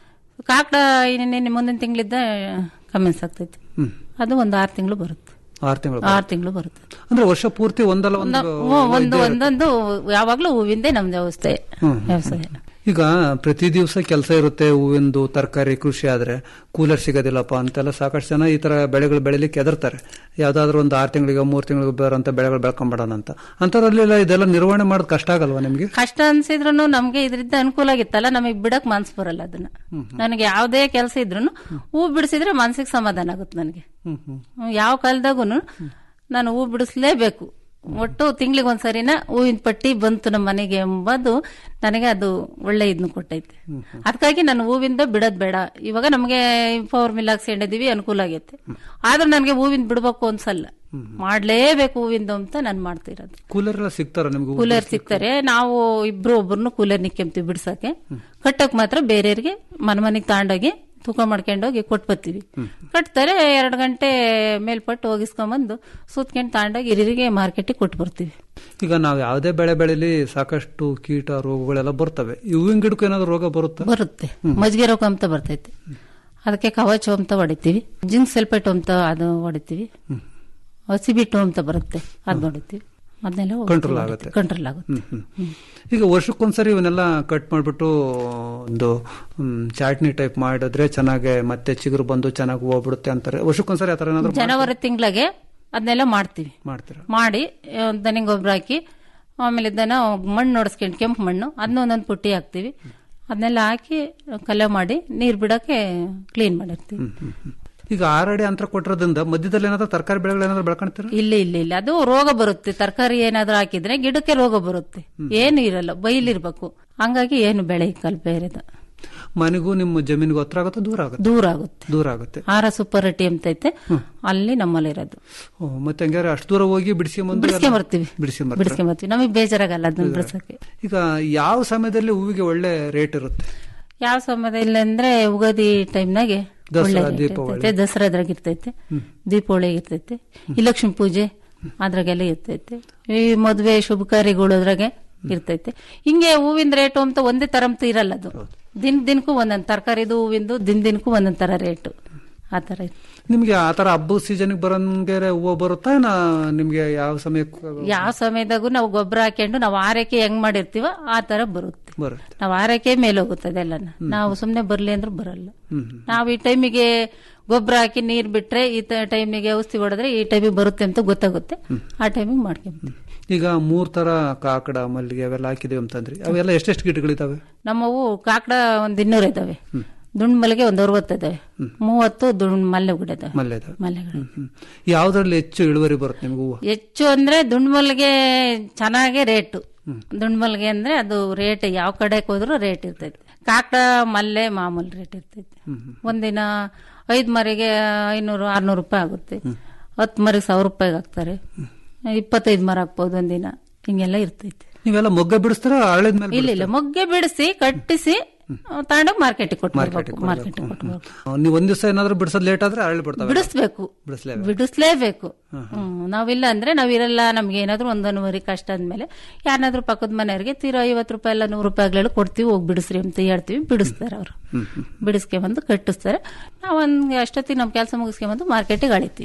ಕಾಕಡ ಇನ್ನೇನು ಮುಂದಿನ ತಿಂಗಳಿದ್ದ ಕಮೆನ್ಸ್ ಆಗ್ತೈತಿ ಹ್ಮ್. ಅದು ಒಂದ್ ಆರ್ ತಿಂಗಳು ಬರುತ್ತೆ ಆರು ತಿಂಗಳು ಆರ್ ತಿಂಗಳು ಬರುತ್ತೆ ಅಂದ್ರೆ ವರ್ಷ ಪೂರ್ತಿ ಒಂದಲ್ಲ ಒಂದು ಒಂದು- ಒಂದು ಒಂದೊಂದು ಯಾವಾಗ್ಲೂ ಹೂವಿಂದೇ ನಮ್ದು ವ್ಯವಸ್ಥೆ ಹ್ಮ್. ವ್ಯವಸಾಯ ಈಗ ಪ್ರತಿ ದಿವಸ ಕೆಲಸ ಇರುತ್ತೆ ಹೂವಿಂದು ತರಕಾರಿ ಕೃಷಿ ಆದ್ರೆ ಕೂಲರ್ ಸಿಗೋದಿಲ್ಲಪ್ಪ ಅಂತೆಲ್ಲ ಸಾಕಷ್ಟು ಜನ ಈ ತರ ಬೆಳೆಗಳು ಬೆಳಿಲಿಕ್ಕೆ ಎದರ್ತಾರೆ ಯಾವ್ದಾದ್ರು ಒಂದು ಆರು ತಿಂಗಳಿಗೆ ಮೂರು ತಿಂಗಳಿಗೆ ಬರೋಂತ ಬೆಳೆಗಳು ಬೆಳ್ಕೊಂಬಿಡೋಣ ಅಂತ ಅಂತದ್ರಲ್ಲೆಲ್ಲ ಇದೆಲ್ಲ ನಿರ್ವಹಣೆ ಮಾಡೋದು ಕಷ್ಟ ಆಗಲ್ವಾ ನಿಮ್ಗೆ ಕಷ್ಟ ಅನ್ಸಿದ್ರು ನಮ್ಗೆ ಇದರಿಂದ ಅನುಕೂಲ ಆಗಿತ್ತಲ್ಲ ನಮಗ್ ಬಿಡಕ್ ಮನ್ಸ್ ಬರಲ್ಲ ಅದನ್ನ ನನಗೆ ಯಾವ್ದೇ ಕೆಲಸ ಇದ್ರು ಹೂ ಬಿಡಿಸಿದ್ರೆ ಮನ್ಸಿಗೆ ಸಮಾಧಾನ ಆಗುತ್ತೆ ನನಗೆ ಹ್ಮ್ ಹ್ಮ್ ಹ್ಮ್, ಯಾವ ಕಾಲದಾಗೂ ನಾನು ಹೂ ಬಿಡಿಸ್ಲೇಬೇಕು ಒಟ್ಟು ತಿಂಗಳಿಗೆ ಒಂದ್ಸರಿನ ಹೂವಿನ ಪಟ್ಟಿ ಬಂತು ನಮ್ಮ ಮನೆಗೆ ಎಂಬುದು ನನಗೆ ಅದು ಒಳ್ಳೆ ಇದನ್ನ ಕೊಟ್ಟೈತೆ ಅದಕ್ಕಾಗಿ ನಾನು ಹೂವಿಂದ ಬಿಡೋದ್ ಬೇಡ ಇವಾಗ ನಮಗೆ ಪವರ್ ಮಿಲ್ ಹಾಕ್ಸ್ಕೊಂಡಿದೀವಿ ಅನುಕೂಲ ಆಗೈತೆ ಆದ್ರೂ ನನಗೆ ಹೂವಿನ ಬಿಡ್ಬೇಕು ಅನ್ಸಲ್ಲ ಮಾಡ್ಲೇಬೇಕು ಹೂವಿಂದು ಅಂತ ನಾನು ಮಾಡ್ತಿರೋದು ಕೂಲರ್ ಎಲ್ಲ ಸಿಗ್ತಾರ ನಿಮ್ಗೆ ಹೂವು ಕೂಲರ್ ಸಿಗ್ತಾರೆ ನಾವು ಇಬ್ರು ಒಬ್ಬರನ್ನು ಕೂಲರ್ ನಿಕ್ಕೆಂತೀವಿ ಬಿಡ್ಸಕ್ಕೆ ಕಟ್ಟಕ್ ಮಾತ್ರ ಬೇರೆಯವ್ರಿಗೆ ಮನೆ ಮನೆಗೆ ತಗೊಂಡೋಗಿ ತೂಕ ಮಾಡ್ಕೊಂಡೋಗಿ ಕೊಟ್ಬತ್ತೀವಿ ಕಟ್ತಾರೆ ಎರಡು ಗಂಟೆ ಮೇಲ್ಪಟ್ಟು ಹೋಗಿಸ್ಕೊಂಬಂದು ಸುತ್ಕೊಂಡು ತಗೊಂಡೋಗಿ ಹಿರಿಯರಿಗೆ ಮಾರ್ಕೆಟಿಗೆ ಕೊಟ್ಟು ಬರ್ತೀವಿ ಈಗ ನಾವು ಯಾವುದೇ ಬೆಳೆ ಬೆಳೆಲಿ ಸಾಕಷ್ಟು ಕೀಟ ರೋಗಗಳೆಲ್ಲ ಬರ್ತವೆ ಈ ಹೂವಿನ ಗಿಡಕ್ಕೂ ಏನಾದ್ರು ರೋಗ ಬರುತ್ತಾ ಬರುತ್ತೆ ಮಜ್ಜಿಗೆ ರೋಗ ಅಂತ ಬರ್ತೈತೆ ಅದಕ್ಕೆ ಕವಚ ಅಂತ ಹೊಡಿತೀವಿ ಜಿಂಕ್ ಸಲ್ಫೇಟ್ ಅಂತ ಅದು ಹೊಡಿತೀವಿ ಹಸಿಬಿಟ್ಟು ಅಂತ ಬರುತ್ತೆ ಅದು ಹೊಡಿತೀವಿ ಅದನ್ನೆಲ್ಲ ಕಂಟ್ರೋಲ್ ಆಗುತ್ತೆ ಕಂಟ್ರೋಲ್ ಆಗುತ್ತೆ ಹ್ಮ್, ಹ್ಮ್. ಈಗ ವರ್ಷಕ್ಕೊಂದ್ಸರಿ ಇವನ್ನೆಲ್ಲ ಕಟ್ ಮಾಡ್ಬಿಟ್ಟು ಒಂದು ಹ್ಮ್, ಚಾಟ್ನಿ ಟೈಪ್ ಮಾಡಿದ್ರೆ ಚೆನ್ನಾಗೆ ಮತ್ತೆ ಚಿಗುರು ಬಂದು ಚೆನ್ನಾಗಿ ಹೋಗ್ಬಿಡುತ್ತೆ ಅಂತಾರೆ ವರ್ಷಕ್ಕೊಂದ್ಸರಿ ಆತರ ಏನಾದ್ರು ಜನವರಿ ತಿಂಗಳಿಗೆ ಅದನ್ನೆಲ್ಲ ಮಾಡ್ತೀವಿ ಮಾಡ್ತೀರಾ ಮಾಡಿ ದನಿ ಗೊಬ್ಬರ ಹಾಕಿ ಆಮೇಲೆ ದನ ಮಣ್ಣು ನೋಡಿಸ್ಕೊಂಡು ಕೆಂಪು ಮಣ್ಣು ಅದನ್ನ ಒಂದೊಂದು ಪುಟ್ಟಿ ಹಾಕ್ತಿವಿ ಅದನ್ನೆಲ್ಲ ಹಾಕಿ ಕಲೆ ಮಾಡಿ ನೀರು ಬಿಡಕ್ಕೆ ಕ್ಲೀನ್ ಮಾಡಿರ್ತೀವಿ ಈಗ ಆರಡಿ ಅಂತರ ಕೊಟ್ಟಿರೋದ್ರಿಂದ ಮಧ್ಯದಲ್ಲಿ ಏನಾದ್ರು ತರಕಾರಿ ಬೆಳೆಗಳು ಏನಾದ್ರು ಬೆಳ್ಕೊಂತೀರಾ ಇಲ್ಲ ಇಲ್ಲ ಇಲ್ಲ ಅದು ರೋಗ ಬರುತ್ತೆ ತರಕಾರಿ ಏನಾದ್ರೂ ಹಾಕಿದ್ರೆ ಗಿಡಕ್ಕೆ ರೋಗ ಬರುತ್ತೆ ಏನು ಇರಲ್ಲ ಬೈಲಿರ್ಬೇಕು ಹಂಗಾಗಿ ಏನು ಬೆಳೆ ಕಲ್ ಬೇರೆದು ಮನೆಗೂ ನಿಮ್ಮ ಜಮೀನಿಗೂ ಹತ್ರ ಆಗುತ್ತೆ ದೂರ ಆಗುತ್ತೆ ದೂರ ಆಗುತ್ತೆ ದೂರ ಆಗುತ್ತೆ ಆರ ಸೂಪರ್ ಟಿ ಅಂತೈತೆ ಅಲ್ಲಿ ನಮ್ಮಲ್ಲಿರೋದು ಓ, ಮತ್ತೆ ಹಂಗಾರೆ ಅಷ್ಟು ದೂರ ಹೋಗಿ ಬಿಡಿಸ್ಕೊಂಬಂದು ಬಿಡಿಸ್ಕೊಂಬರ್ತೀವಿ ಬಿಡಿಸ್ಕೊಂಬರ್ತೀರಾ? ಬಿಡಿಸ್ಕೊಂಬರ್ತೀವಿ ನಮಗೆ ಬೇಜಾರಾಗಲ್ಲ ಅದನ್ನ ಬಿಡಿಸಕ್ಕೆ ಈಗ ಯಾವ ಸಮಯದಲ್ಲಿ ಹೂವಿಗೆ ಒಳ್ಳೆ ರೇಟ್ ಇರುತ್ತೆ ಯಾವ ಸಮಯದಲ್ಲಿ ಅಂದ್ರೆ ಉಗಾದಿ ಟೈಮ್ನಾಗೆ ದಸರಾ, ಒಳ್ಳೆ rate ದೀಪಾವಳಿ. ಇರ್ತೈತೆ ದಸರಾದ್ರಾಗ ಇರ್ತೈತೆ ದೀಪಾವಳಿ ಇರ್ತೈತೆ ಈ ಲಕ್ಷ್ಮೀ ಪೂಜೆ ಅದ್ರಾಗೆಲ್ಲ ಇರ್ತೈತೆ ಈ ಮದುವೆ ಶುಭ ಕಾರ್ಯಗಳು ಅದ್ರಾಗೆ ಇರ್ತೈತೆ ಹಿಂಗೆ ಹೂವಿನ ರೇಟು ಅಂತ ಒಂದೇ ತರ ಅಂತ ಇರಲ್ಲ ಅದು ದಿನ ದಿನಕ್ಕೂ ಒಂದೊಂದ್ ತರಕಾರಿದು ಹೂವಿಂದು ದಿನ ದಿನಕ್ಕೂ ಒಂದೊಂದ್ ತರ ರೇಟು ಆ ತರ ಇರ್ತದೆ. ನಿಮ್ಗೆ ಆ ತರ ಹಬ್ಬದ ಸೀಸನ್ಗೆ ಬರಂಗೆ ಹೂವು ಬರುತ್ತಾ ನಾ ನಿಮ್ಗೆ ಯಾವ ಸಮಯಕ್ಕೆ ಯಾವ ಸಮಯದಾಗೂ ನಾವು ಗೊಬ್ಬರ ಹಾಕೊಂಡು ನಾವು ಆರೈಕೆ ಹೆಂಗ್ ಮಾಡಿರ್ತೀವೋ ಆ ತರ ಬರುತ್ತೆ ಬರುತ್ತೆ ನಾವು ಆರೈಕೆ ಮೇಲೆ ಹೋಗುತ್ತೆ ಅದೆಲ್ಲನ ನಾವು ಸುಮ್ನೆ ಬರ್ಲಿ ಅಂದ್ರೆ ಬರಲ್ಲ ಹ್ಮ್ ನಾವು ಈ ಟೈಮಿಗೆ ಗೊಬ್ಬರ ಹಾಕಿ ನೀರ್ ಬಿಟ್ರೆ ಈ ಟೈಮಿಗೆ ಔಷಧಿ ಹೊಡೆದ್ರೆ ಈ ಟೈಮಿಗೆ ಬರುತ್ತೆ ಅಂತ ಗೊತ್ತಾಗುತ್ತೆ ಆ ಟೈಮಿಗೆ ಮಾಡ್ಕೊಂತೀವಿ ಈಗ ಮೂರ್ ತರ ಕಾಕಡ ಮಲ್ಲಿಗೆ ಅವೆಲ್ಲ ಹಾಕಿದೀವಿ ಅಂತಂದ್ರಿ ಅವೆಲ್ಲ ಎಷ್ಟೆಷ್ಟು ಗಿಡಗಳಿದಾವೆ ನಮ್ಮವು ಕಾಕಡ ಒಂದ್ ಇನ್ನೂರು ಇದಾವೆ ದುಂಡ್ ಮಲ್ಲಿಗೆ ಒಂದ್ ಅರವತ್ತು ಇದಾವೆ ಮೂವತ್ತು ದುಂಡ್ ಮಲ್ಲೆ ಗಿಡ ಇದಾವೆ ಮಲ್ಲೆ ಇದಾವೆ ಮಲ್ಲೆಗಳು ಹ್ಮ್. ಯಾವ್ದ್ರಲ್ಲಿ ಹೆಚ್ಚು ಇಳುವರಿ ಬರುತ್ತೆ ನಿಮ್ಗೆ ಹೂವು ಹೆಚ್ಚು ಅಂದ್ರೆ ದುಂಡ್ ಮಲ್ಲಿಗೆ ಚೆನ್ನಾಗೆ ರೇಟು ದುಂಡ್ ಮಲ್ಲಿಗೆ ಅಂದ್ರೆ ಅದು ರೇಟ್ ಯಾವ ಕಡೆಗೆ ಹೋದ್ರು ರೇಟ್ ಇರ್ತೈತೆ ಕಾಕಡ ಮಲ್ಲೆ ಮಾಮೂಲಿ ರೇಟ್ ಇರ್ತೈತೆ ಒಂದಿನ ಐದ್ ಮರಿಗೆ ಐನೂರು ಆರ್ನೂರು ರೂಪಾಯಿ ಆಗುತ್ತೆ ಹತ್ತು ಮರಿಗೆ ಸಾವಿರ ರೂಪಾಯಿಗೆ ಹಾಕ್ತಾರೆ ಇಪ್ಪತ್ತೈದು ಮರ ಹಾಕ್ಬೋದು ಒಂದಿನ ಹಿಂಗೆಲ್ಲ ಇರ್ತೈತೆ ನೀವೆಲ್ಲ ಮೊಗ್ಗ ಬಿಡಿಸ್ತಾರ ಹಳದ ಮೇಲೆ ಇಲ್ಲ ಇಲ್ಲ ಮೊಗ್ಗೆ ಬಿಡಿಸಿ ಕಟ್ಟಿಸಿ ತಗೊಂಡೋಗಿ ಮಾರ್ಕೆಟಿಗೆ ಕೊಟ್ಟು ಮಾರ್ಕೆಟಿಗೆ ಮಾರ್ಕೆಟಿಗೆ ಕೊಟ್ಟು ಬರ್ಬೇಕು. ನೀವು ಒಂದ್ ದಿವಸ ಏನಾದ್ರು ಬಿಡಿಸೋದ್ ಲೇಟ್ ಆದ್ರೆ ಅರಳಿ ಬಿಡ್ತಾವೆ ಬಿಡಿಸ್ಬೇಕು ಬಿಡಿಸ್ಲೇಬೇಕು ಬಿಡಿಸ್ಲೇಬೇಕು ಹ್ಮ್ ನಾವಿಲ್ಲ ಅಂದ್ರೆ ನಾವಿರಲ್ಲ ನಮ್ಗೆ ಏನಾದ್ರು ಒಂದೊಂದುವರೆ ಕಷ್ಟ ಅಂದ್ಮೇಲೆ ಯಾರನ್ನಾದ್ರೂ ಪಕ್ಕದ ಮನೆಯವ್ರಿಗೆ ತೀರಾ ಐವತ್ತು ರೂಪಾಯಿ ಎಲ್ಲ ನೂರು ರೂಪಾಯಿಗಳು ಕೊಡ್ತೀವಿ ಹೋಗಿ ಬಿಡಿಸ್ರಿ ಅಂತ ಹೇಳ್ತೀವಿ ಬಿಡಿಸ್ತಾರೆ ಅವರು ಬಿಡಿಸ್ಕೊಂಬಂದು ಕಟ್ಟಿಸ್ತಾರೆ ನಾವು ಒಂದ್ ಅಷ್ಟೊತ್ತಿಗೆ ನಮ್ ಕೆಲಸ ಮುಗಿಸ್ಕೊಂಬಂದು ಮಾರ್ಕೆಟಿಗೆ ಅಳಿತೀವಿ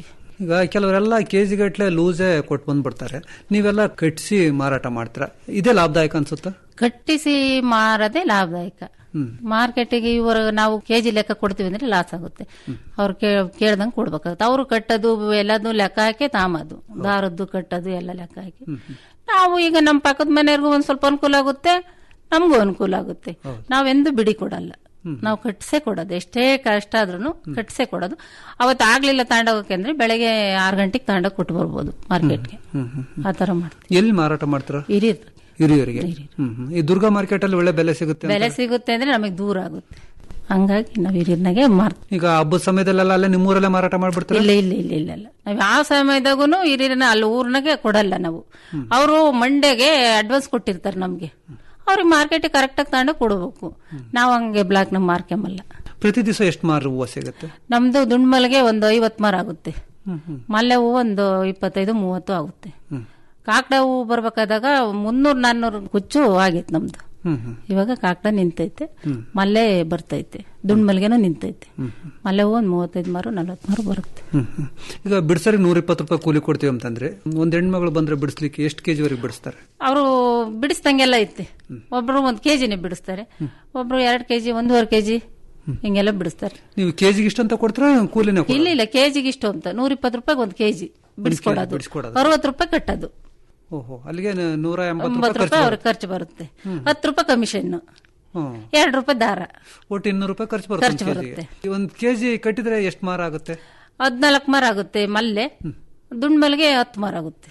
ಈಗ ಕೆಲವರೆಲ್ಲ ಕೆಜಿ ಗಟ್ಲೆ ಲೂಸೇ ಕೊಟ್ಟು ಬಂದ್ಬಿಡ್ತಾರೆ ನೀವೆಲ್ಲ ಕಟ್ಸಿ ಮಾರಾಟ ಮಾಡ್ತೀರಾ ಇದೇ ಲಾಭದಾಯಕ ಅನ್ಸುತ್ತಾ ಕಟ್ಟಿಸಿ ಮಾರದೆ ಲಾಭದಾಯಕ ಹ್ಮ್. ಮಾರ್ಕೆಟಿಗೆ ಇವರು ನಾವು ಕೆಜಿ ಲೆಕ್ಕ ಕೊಡ್ತೀವಿ ಅಂದ್ರೆ ಲಾಸ್ ಆಗುತ್ತೆ ಅವ್ರು ಕೇಳ್ದಂಗೆ ಕೊಡ್ಬೇಕಾಗುತ್ತೆ ಅವರು ಕಟ್ಟೋದು ಎಲ್ಲದೂ ಲೆಕ್ಕ ಹಾಕಿ ತಾಮದು ದಾರದ್ದು ಕಟ್ಟೋದು ಎಲ್ಲ ಲೆಕ್ಕ ಹಾಕಿ ನಾವು ಈಗ ನಮ್ಮ ಪಕ್ಕದ ಮನೆಯವ್ರಿಗೂ ಒಂದ್ ಸ್ವಲ್ಪ ಅನುಕೂಲ ಆಗುತ್ತೆ ನಮಗೂ ಅನುಕೂಲ ಆಗುತ್ತೆ ನಾವೆಂದು ಬಿಡಿ ಕೊಡಲ್ಲ ನಾವು ಕಟ್ಸೇ ಕೊಡೋದು ಎಷ್ಟೇ ಕಷ್ಟ ಆದ್ರೂ ಕಟ್ಸೇ ಕೊಡೋದು ಅವತ್ತು ಆಗ್ಲಿಲ್ಲ ತಾಂಡೋಗಕ್ಕೆ ಅಂದ್ರೆ ಬೆಳಗ್ಗೆ ಆರು ಗಂಟೆಗೆ ತಾಂಡೋಗ್ ಕೊಟ್ಟು ಬರ್ಬೋದು ಮಾರ್ಕೆಟ್ಗೆ ಹ್ಮ್, ಹ್ಮ್, ಹ್ಮ್. ಆ ತರ ಮಾಡ್ತೀವಿ ಎಲ್ಲಿ ಮಾರಾಟ ಮಾಡ್ತೀರಾ ಹಿರಿಯರ್ ಹಿರಿಯರಿಗೆ ಹ್ಮ್, ಹ್ಮ್. ಈ ದುರ್ಗಾ ಮಾರ್ಕೆಟ್ ಅಲ್ಲಿ ಒಳ್ಳೆ ಬೆಲೆ ಸಿಗುತ್ತೆ ಅಂತ. ಬೆಲೆ ಸಿಗುತ್ತೆ ಅಂದ್ರೆ ನಮಗೆ ದೂರ ಆಗುತ್ತೆ ಹಂಗಾಗಿ ನಾವು ಹಿರಿಯರ್ನಾಗೆ ಮಾರ್ತೀವಿ ಈಗ ಹಬ್ಬದ ಸಮಯದಲ್ಲೆಲ್ಲ ಅಲ್ಲೇ ನಿಮ್ಮೂರಲ್ಲೇ ಮಾರಾಟ ಮಾಡ್ಬಿಡ್ತೀರಾ ಇಲ್ಲ ಇಲ್ಲ ಇಲ್ಲ ಇಲ್ಲ ಇಲ್ಲ ನಾವ್ ಯಾವ ಸಮಯದಾಗೂ ಹಿರಿಯರನ್ನ ಅಲ್ಲಿ ಊರ್ನಾಗೆ ಕೊಡಲ್ಲ ನಾವು ಅವರು ಮಂಡೆಗೆ ಅಡ್ವಾನ್ಸ್ ಕೊಟ್ಟಿರ್ತಾರೆ ನಮ್ಗೆ ಅವ್ರಿಗೆ ಮಾರ್ಕೆಟ್ ಕರೆಕ್ಟ್ ಆಗಿ ತಗೊಂಡು ಕೊಡಬೇಕು ನಾವು ಹಂಗೆ ಬ್ಲಾಕ್ ನಮ್ಮ ಮಾರ್ಕೆಮಲ್ಲ ಪ್ರತಿ ದಿವಸ ಎಷ್ಟು ಮಾರು ಹೂವು ಸಿಗುತ್ತೆ ನಮ್ದು ದುಂಡ್ಮಲ್ಗೆ ಒಂದು ಐವತ್ ಮರ ಆಗುತ್ತೆ ಹ್ಮ್, ಹ್ಮ್. ಮಲ್ಲೆ ಹೂವು ಒಂದು ಇಪ್ಪತ್ತೈದು ಮೂವತ್ತು ಆಗುತ್ತೆ ಕಾಕಡ ಹೂವು ಬರ್ಬೇಕಾದಾಗ ಮುನ್ನೂರ್ ನಾನ್ನೂರು ಕುಚ್ಚು ಆಗಿತ್ತು ನಮ್ದು ಹ್ಮ್, ಹ್ಮ್. ಇವಾಗ ಕಾಕಡ ನಿಂತೈತೆ ಮಲ್ಲೆ ಬರ್ತೈತೆ ದುಂಡ್ ಮಲ್ಗೆನೂ ನಿಂತೈತೆ ಮಲ್ಲೆ ಹೂವು ಒಂದು ಮೂವತ್ತೈದು ಮಾರು ನಲ್ವತ್ತು ಮಾರು ಬರುತ್ತೆ ಹ್ಮ್, ಹ್ಮ್. ಈಗ ಬಿಡ್ಸರಿಗೆ ನೂರ ಇಪ್ಪತ್ತು ರೂಪಾಯಿ ಕೂಲಿ ಕೊಡ್ತೀವಿ ಅಂತಂದ್ರೆ ಒಂದ್ ಹೆಣ್ಮಗಳು ಬಂದ್ರೆ ಬಿಡಿಸ್ಲಿಕ್ಕೆ ಎಷ್ಟು ಕೆಜಿ ವರೆಗೆ ಬಿಡಿಸ್ತಾರೆ ಅವರು ಬಿಡಿಸ್ದಂಗೆಲ್ಲ ಐತೆ ಒಬ್ರು ಒಂದ್ ಕೆಜಿನೇ ಬಿಡಿಸ್ತಾರೆ ಒಬ್ರು ಎರಡ್ ಕೆಜಿ ಒಂದೂವರೆ ಕೆಜಿ ಹಿಂಗೆಲ್ಲ ಬಿಡಿಸ್ತಾರೆ ನೀವು ಕೆಜಿಗೆ ಇಷ್ಟ ಅಂತ ಕೊಡ್ತೀರಾ ಕೂಲಿನ ಇಲ್ಲ ಇಲ್ಲ ಕೆಜಿಗೆ ಇಷ್ಟು ಅಂತ ನೂರ ಇಪ್ಪತ್ತು ರೂಪಾಯಿ ಒಂದು ಕೆಜಿ ಬಿಡಿಸ್ಕೊಡೋದು ಬಿಡಿಸ್ಕೊಡೋದು. ಅರವತ್ತು ರೂಪಾಯಿ ಕಟ್ಟೋದು ಓಹೋ ಅಲ್ಲಿಗೆ ನ- ನೂರ ಎಂಬತ್ತು ಒಂಬತ್ತು ರೂಪಾಯಿ ರೂಪಾಯಿ ಖರ್ಚು ಅವ್ರಿಗೆ ಖರ್ಚು ಬರುತ್ತೆ ಹತ್ತು ರೂಪಾಯಿ ಕಮಿಷನ್ ಹ್ಮ್. ಎರಡು ರೂಪಾಯಿ ದಾರ ಒಟ್ಟು ಇನ್ನೂರು ರೂಪಾಯಿ ಖರ್ಚು ಖರ್ಚು ಬರುತ್ತೆ ಒಂದ್ ಬರುತ್ತೆ. ಕೆಜಿಗೆ. ಈ ಒಂದ್ ಕೆಜಿ ಕಟ್ಟಿದ್ರೆ ಎಷ್ಟು ಮಾರ ಆಗುತ್ತೆ ಹದ್ನಾಲ್ಕು ಮಾರ ಆಗುತ್ತೆ ಮಲ್ಲೆ ದುಂಡ್ಮಲ್ಗೆ ಹತ್ತು ಮಾರ ಆಗುತ್ತೆ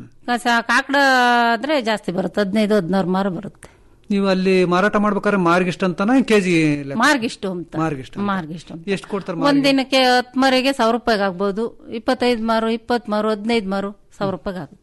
ಕಸ- ಕಾಕಡ ಆದ್ರೆ ಜಾಸ್ತಿ ಬರುತ್ತೆ ಹದಿನೈದು ಹದಿನಾರು ಮಾರ ಬರುತ್ತೆ ನೀವು ಅಲ್ಲಿ ಮಾರಾಟ ಮಾಡ್ಬೇಕಾದ್ರೆ ಮಾರ್ಗಿಷ್ಟ ಅಂತಾನ ಕೆಜಿ ಮಾರ್ಗಿಷ್ಟು ಅಂತ ಮಾರ್ಗಿಷ್ಟ ಮಾರ್ಗಿಷ್ಟು ಅಂತ ಎಷ್ಟು ಕೊಡ್ತಾರೆ ಒಂದ್ ದಿನಕ್ಕೆ ಹತ್ತು ಮರಿಗೆ ಸಾವಿರ ರೂಪಾಯಿಗೆ ಆಗ್ಬೋದು ಇಪ್ಪತ್ತೈದು ಮಾರು ಇಪ್ಪತ್ತು ಮಾರು ಹದಿನೈದು ಮಾರು ಸಾವಿರ ರೂಪಾಯಿಗೆ ಆಗುತ್ತೆ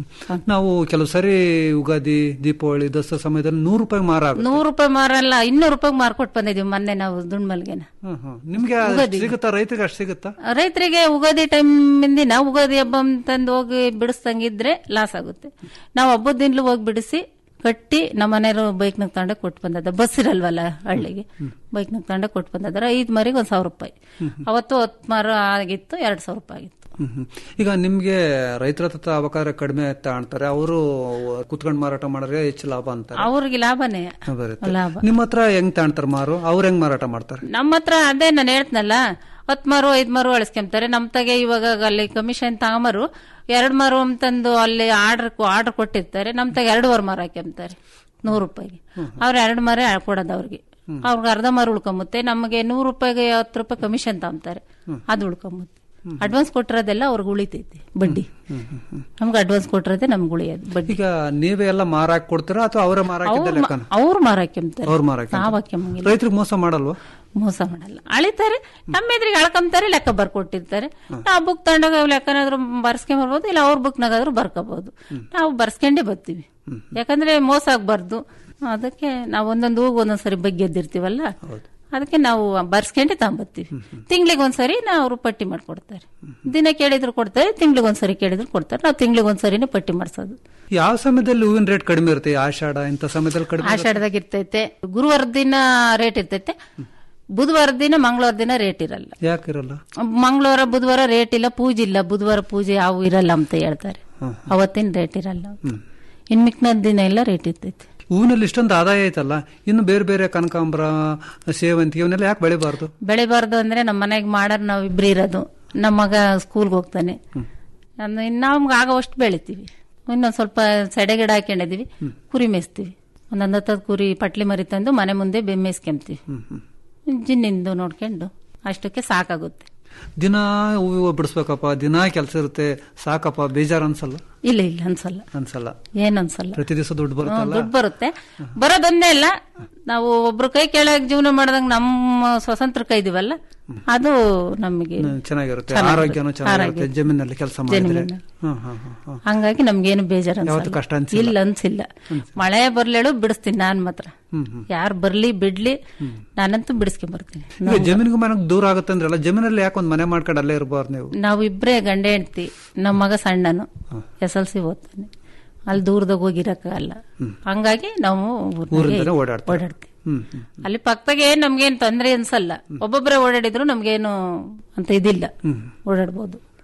ನಾವು ಕೆಲವು ಸರಿ ಯುಗಾದಿ ದೀಪಾವಳಿ ದಸರಾ ಸಮಯದಲ್ಲಿ ನೂರು ರೂಪಾಯಿ ಮಾರ ಆಗುತ್ತೆ ನೂರು ರೂಪಾಯಿ ಮಾರ ಅಲ್ಲ ಇನ್ನೂರು ರೂಪಾಯಿ ಮಾರ್ಕೊಟ್ ಬಂದಿದೀವಿ ಮೊನ್ನೆ ನಾವು ದುಂಡ್ಮಲ್ಗೆನ ಹ್ಮ್, ಹ್ಮ್. ನಿಮ್ಗೆ ಅಷ್ಟ್ ಉಗಾದಿ. ಸಿಗುತ್ತಾ ರೈತರಿಗೆ ಅಷ್ಟು ಸಿಗುತ್ತಾ ರೈತರಿಗೆ ಉಗಾದಿ ಟೈಮ್ ಇಂದಿನ ಉಗಾದಿ ಹಬ್ಬ ಅಂತಂದು ಹೋಗಿ ಬಿಡಿಸ್ದಂಗಿದ್ರೆ ಲಾಸ್ ಆಗುತ್ತೆ ನಾವು ಹಬ್ಬದ ದಿನ್ಲು ಹೋಗಿ ಬಿಡಿಸಿ ಕಟ್ಟಿ ನಮ್ಮ ಮನೆಯವರು ಬೈಕ್ನಾಗ ತಗೊಂಡೆ ಕೊಟ್ಟು ಬಂದದ ಬಸ್ ಇರಲ್ವಲ್ಲ ಹಳ್ಳಿಗೆ ಬೈಕ್ನಾಗ ತಗೊಂಡೆ ಕೊಟ್ಟು ಬಂದದ್ರ ಐದ್ ಮರಿಗೆ ಒಂದ್ ಸಾವಿರ ರೂಪಾಯಿ ಅವತ್ತು ಹತ್ತು ಮರ ಆಗಿತ್ತು ಎರಡ್ ಸಾವಿರ ರೂಪಾಯಿ ಆಗಿತ್ತು ಹ್ಮ್, ಹ್ಮ್. ಈಗ ನಿಮ್ಗೆ ರೈತರ ಹತ್ರ ಅವಕಾರ ಕಡಿಮೆ ತಾಣ್ತಾರೆ ಅವರು ಕುತ್ಕೊಂಡ್ ಮಾರಾಟ ಮಾಡಿದ್ರೆ ಹೆಚ್ಚು ಲಾಭ ಅಂತಾರೆ ಅವ್ರಿಗೆ ಲಾಭನೇ ಬರುತ್ತೆ ಲಾಭ ನಿಮ್ಮ ಹತ್ರ ಹೆಂಗ್ ತಾಣ್ತಾರೆ ಮಾರು ಅವ್ರ ಹೆಂಗ್ ಮಾರಾಟ ಮಾಡ್ತಾರೆ ನಮ್ಮ ಹತ್ರ ಅದೇ ನಾನು ಹೇಳ್ತನಲ್ಲ ಹತ್ ಮಾರು ಐದ್ ಮಾರು ಅಳಿಸ್ಕೊಂತಾರೆ ನಮ್ ತಗೆ ಇವಾಗ ಅಲ್ಲಿ ಕಮಿಷನ್ ತಗೊಂಬರು ಎರಡ್ ಮಾರು ಅಂತಂದು ಅಲ್ಲಿ ಆರ್ಡರ್ ಆರ್ಡರ್ ಕೊಟ್ಟಿರ್ತಾರೆ ನಮ್ ತಗ ಎರಡೂವರೆ ಮಾರು ಹಾಕ್ಯಂತಾರೆ ನೂರು ರೂಪಾಯಿಗೆ ಅವ್ರ ಎರಡು ಮಾರೇ ಕೊಡೋದು ಅವ್ರಿಗೆ ಅವ್ರಿಗೆ ಅರ್ಧ ಮಾರು ಉಳ್ಕೊಂಬುತ್ತೆ ನಮಗೆ ನೂರು ರೂಪಾಯಿಗೆ ಹತ್ತು ರೂಪಾಯಿ ಕಮಿಷನ್ ತಗೊಂತಾರೆ ಅದು ಉಳ್ಕೊಂಬುತ್ತೆ ಅಡ್ವಾನ್ಸ್ ಕೊಟ್ಟಿರೋದೆಲ್ಲ ಅವ್ರಿಗೆ ಉಳಿತೈತಿ ಬಡ್ಡಿ ನಮ್ಗೆ ಅಡ್ವಾನ್ಸ್ ಕೊಟ್ಟಿರೋದೇ ನಮ್ಗೆ ಉಳಿಯೋದು ಬಡ್ಡಿ ಈಗ ನೀವೇ ಎಲ್ಲ ಮಾರಾಕ್ ಕೊಡ್ತೀರಾ ಅಥವಾ ಅವರೇ ಮಾರಾಕಿದ್ದ ಲೆಕ್ಕನ ಅವ್ರು ಮಾರಾಕ್ಯಂತಾರೆ ಅವ್ರು ಮಾರಾಕ ನಾವ್ ಹಾಕ್ಯಂಬಂಗಿಲ್ಲ ರೈತರಿಗೆ ಮೋಸ ಮಾಡಲ್ವಾ ಮೋಸ ಮಾಡಲ್ಲ ಅಳಿತಾರೆ ನಮ್ಮ ಎದುರಿಗೆ ಅಳ್ಕೊಂತಾರೆ ಲೆಕ್ಕ ಬರ್ಕೊಟ್ಟಿರ್ತಾರೆ ನಾವು ಬುಕ್ ತಗೊಂಡಾಗ ಲೆಕ್ಕನಾದ್ರೂ ಬರ್ಸ್ಕೊಂಡ್ ಬರ್ಬೋದು ಇಲ್ಲ ಅವ್ರ ಬುಕ್ನಾಗಾದ್ರೂ ಬರ್ಕೋಬಹುದು ನಾವು ಬರ್ಸ್ಕೊಂಡೇ ಬರ್ತೀವಿ ಯಾಕಂದ್ರೆ ಮೋಸ ಆಗ್ಬಾರ್ದು ಅದಕ್ಕೆ ನಾವು ಒಂದೊಂದು ಹೂಗ್ ಒಂದೊಂದ್ಸರಿ ಬಗ್ಗೆ ಎದ್ದಿರ್ತೀವಲ್ಲ ಅದಕ್ಕೆ ನಾವು ಬರ್ಸ್ಕೊಂಡೆ ತಗೊಂಬರ್ತೀವಿ ತಿಂಗಳಿಗೆ ಒಂದ್ಸರಿ ನಾವು ಅವರು ಪಟ್ಟಿ ಮಾಡ್ಕೊಡ್ತಾರೆ ದಿನ ಕೇಳಿದ್ರು ಕೊಡ್ತಾರೆ ತಿಂಗಳಿಗೆ ಒಂದ್ಸರಿ ಕೇಳಿದ್ರು ಕೊಡ್ತಾರೆ ನಾವು ತಿಂಗಳಿಗೆ ಒಂದ್ಸರಿನೇ ಪಟ್ಟಿ ಮಾಡ್ಸೋದು ಯಾವ ಸಮಯದಲ್ಲಿ ಹೂವಿನ ರೇಟ್ ಕಡಿಮೆ ಇರುತ್ತೆ ಆಷಾಢ ಇಂಥ ಸಮಯದಲ್ಲಿ ಕಡಿಮೆ ಇರುತ್ತೆ? ಆಷಾಢದಾಗ ಇರ್ತೈತೆ ಗುರುವಾರದ ದಿನ ರೇಟ್ ಇರ್ತೈತೆ ಬುಧವಾರದ ದಿನ ಮಂಗಳವಾರ ದಿನ ರೇಟ್ ಇರಲ್ಲ ಯಾಕಿರಲ್ಲ ಮಂಗಳವಾರ ಬುಧವಾರ ರೇಟ್ ಇಲ್ಲ ಪೂಜೆ ಇಲ್ಲ ಬುಧವಾರ ಪೂಜೆ ಯಾವ ಇರಲ್ಲ ಅಂತ ಹೇಳ್ತಾರೆ ಅವತ್ತಿನ ರೇಟ್ ಇರಲ್ಲ ಇನ್ ಮಿಕ್ನ ದಿನ ಎಲ್ಲ ರೇಟ್ ಇರ್ತೈತಿ ಹೂವಿನಲ್ಲಿ ಇಷ್ಟೊಂದು ಆದಾಯ ಐತಲ್ಲ ಇನ್ನು ಬೇರೆ ಬೇರೆ ಕನಕಾಂಬರ ಸೇವಂತಿಗೆ ಇವನ್ನೆಲ್ಲ ಯಾಕೆ ಬೆಳಿಬಾರ್ದು ಬೆಳಿಬಾರ್ದು ಅಂದ್ರೆ ನಮ್ಮ ಮನೆಗೆ ಮಾಡಾರ ನಾವ್ ಇಬ್ರು ಇರೋದು ನಮ್ಮ ಮಗ ಸ್ಕೂಲ್ಗೆ ಹೋಗ್ತಾನೆ ಅಂದ್ರೆ ಇನ್ನು ನಮ್ಗೆ ಆಗೋವಷ್ಟು ಬೆಳಿತೀವಿ ಇನ್ನೊಂದ್ ಸ್ವಲ್ಪ ಸೆಡೆಗಿಡ ಹಾಕೊಂಡಿದೀವಿ ಕುರಿ ಮೇಯಿಸ್ತೀವಿ ಒಂದೊಂದ್ ಹತ್ತತ್ತು ಕುರಿ ಪಟ್ಲಿ ಮರಿ ತಂದು ಮನೆ ಮುಂದೆ ಬೆ- ಮೇಯಿಸ್ಕೊಂತೀವಿ ಜಿನ್ನಿಂದು ನೋಡ್ಕೊಂಡು ಅಷ್ಟಕ್ಕೆ ಸಾಕಾಗುತ್ತೆ ದಿನ ಹೂವು ಬಿಡಿಸ್ಬೇಕಪ್ಪ ದಿನ ಕೆಲಸ ಇರುತ್ತೆ ಸಾಕಪ್ಪ ಬೇಜಾರು ಅನ್ಸಲ್ಲ ಇಲ್ಲ ಇಲ್ಲ ಅನ್ಸಲ್ಲ ಅನ್ಸಲ್ಲ ಏನ್ ಅನ್ಸಲ್ಲ ಪ್ರತಿ ದಿವಸ ದುಡ್ಡು ಹ್ಮ್, ಬರುತ್ತಲ್ಲ ದುಡ್ಡು ಬರುತ್ತೆ ಬರೋದೊಂದೇ ಇಲ್ಲ ನಾವು ಒಬ್ರು ಕೈ ಕೆಳಗೆ ಜೀವನ ಮಾಡ್ದಂಗ ನಮ್ಮ ಸ್ವತಂತ್ರಕ್ಕೆ ಇದೀವಲ್ಲ ಅದು ನಮಗೆ ಹ್ಮ್, ಚೆನ್ನಾಗಿರುತ್ತೆ ಚೆನ್ನಾಗಿರುತ್ತೆ. ಆರೋಗ್ಯನೂ ಚೆನ್ನಾಗಿರುತ್ತೆ ಆರೋಗ್ಯ. ಜಮೀನಲ್ಲಿ ಕೆಲಸ ಮಾಡಿದ್ರೆ ಜಮೀನಲ್ಲಿ. ಹ್ಮ್, ಹ್ಮ್, ಹ್ಮ್, ಹ್ಮ್. ಹಂಗಾಗಿ ನಮ್ಗೇನು ಬೇಜಾರು ಯಾವತ್ತೂ ಕಷ್ಟ ಅನ್ಸಿಲ್ಲ. ಇಲ್ಲ ಅನ್ಸಿಲ್ಲ ಮಳೆ ಬರ್ಲೇಳು ಬಿಡಿಸ್ತೀನಿ ನಾನ್ ಮಾತ್ರ ಹ್ಮ್, ಹ್ಮ್. ಯಾರು ಬರ್ಲಿ ಬಿಡ್ಲಿ ನಾನಂತೂ ಬಿಡಿಸ್ಕೊಂಡ್ ಬರ್ತೀನಿ ಈಗ ಜಮೀನಿಗೂ ಮನೆಗೆ ದೂರ ಆಗುತ್ತೆ ಅಂದ್ರಲ್ಲ ಜಮೀನಲ್ಲಿ ಯಾಕೆ ಒಂದು ಮನೆ ಮಾಡ್ಕೊಂಡು ಅಲ್ಲೇ ಇರಬಾರ್ದು ನೀವು ನಾವು ಇಬ್ರೇ ಗಂಡ ಹೆಂಡ್ತಿ ನಮ್ಮ ಮಗ ಸಣ್ಣನು ಎಸ್ ಎಲ್ ಸಿ ಓದ್ತಾನೆ ಅಲ್ಲಿ ದೂರದಾಗ ಹೋಗಿರಕ್ಕಾಗಲ್ಲ ಹಂಗಾಗಿ ನಾವು ಊರ್ನಾಗೆ ಊರಿಂದನೇ ಓಡಾಡ್ತೀವಿ. ಓಡಾಡ್ತೀವಿ ಹ್ಮ್ ಹ್ಮ್. ಅಲ್ಲಿ ಪಕ್ಕದಾಗೆ ಏನ್ ನಮ್ಗೇನ್ ತೊಂದ್ರೆ ಅನ್ಸಲ್ಲ ಒಬ್ಬೊಬ್ಬರೇ ಓಡಾಡಿದ್ರು ನಮ್ಗೇನು ಅಂತ ಇದಿಲ್ಲ ಓಡಾಡ್ಬೋದು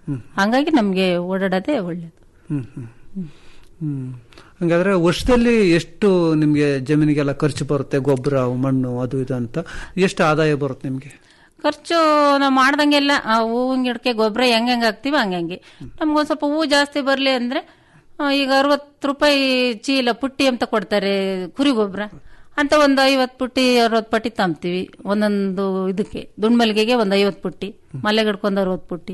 ಹಂಗಾಗಿ ನಮ್ಗೆ ಓಡಾಡೋದೇ ಒಳ್ಳೇದು ಹ್ಮ್ ಹ್ಮ್ ಹ್ಮ್ ಹಂಗಾದ್ರೆ ವರ್ಷದಲ್ಲಿ ಎಷ್ಟು ನಿಮ್ಗೆ ಜಮೀನಿಗೆಲ್ಲ ಖರ್ಚು ಬರುತ್ತೆ ಗೊಬ್ಬರ ಮಣ್ಣು ಅದು ಇದು ಅಂತ ಎಷ್ಟು ಆದಾಯ ಬರುತ್ತೆ ನಿಮ್ಗೆ ಖರ್ಚು ನಾವು ಮಾಡ್ದಂಗೆಲ್ಲ ಆ ಹೂವಿನ ಗಿಡಕ್ಕೆ ಗೊಬ್ಬರ ಹೆಂಗ್ ಹೆಂಗ್ ಹಾಕ್ತಿವಿ ಹಂಗಂಗೆ ನಮ್ಗೊಂದ್ ಸ್ವಲ್ಪ ಹೂವು ಜಾಸ್ತಿ ಬರ್ಲಿ ಅಂದ್ರೆ ಆ, ಈಗ ಅರವತ್ತು ರೂಪಾಯಿ ಚೀಲ ಪುಟ್ಟಿ ಅಂತ ಕೊಡ್ತಾರೆ ಕುರಿ ಗೊಬ್ಬರ ಅಂತ ಒಂದು ಐವತ್ತು ಪುಟ್ಟಿ ಅರವತ್ತು ಪಟ್ಟಿ ತಂಬ್ತೀವಿ ಒಂದೊಂದು ಇದಕ್ಕೆ ದುಂಡ್ಮಲ್ಗೆಗೆ ಒಂದು ಐವತ್ತು ಪುಟ್ಟಿ ಮಲ್ಲೆ ಗಿಡಕ್ಕೆ ಒಂದು ಅರವತ್ತು ಪುಟ್ಟಿ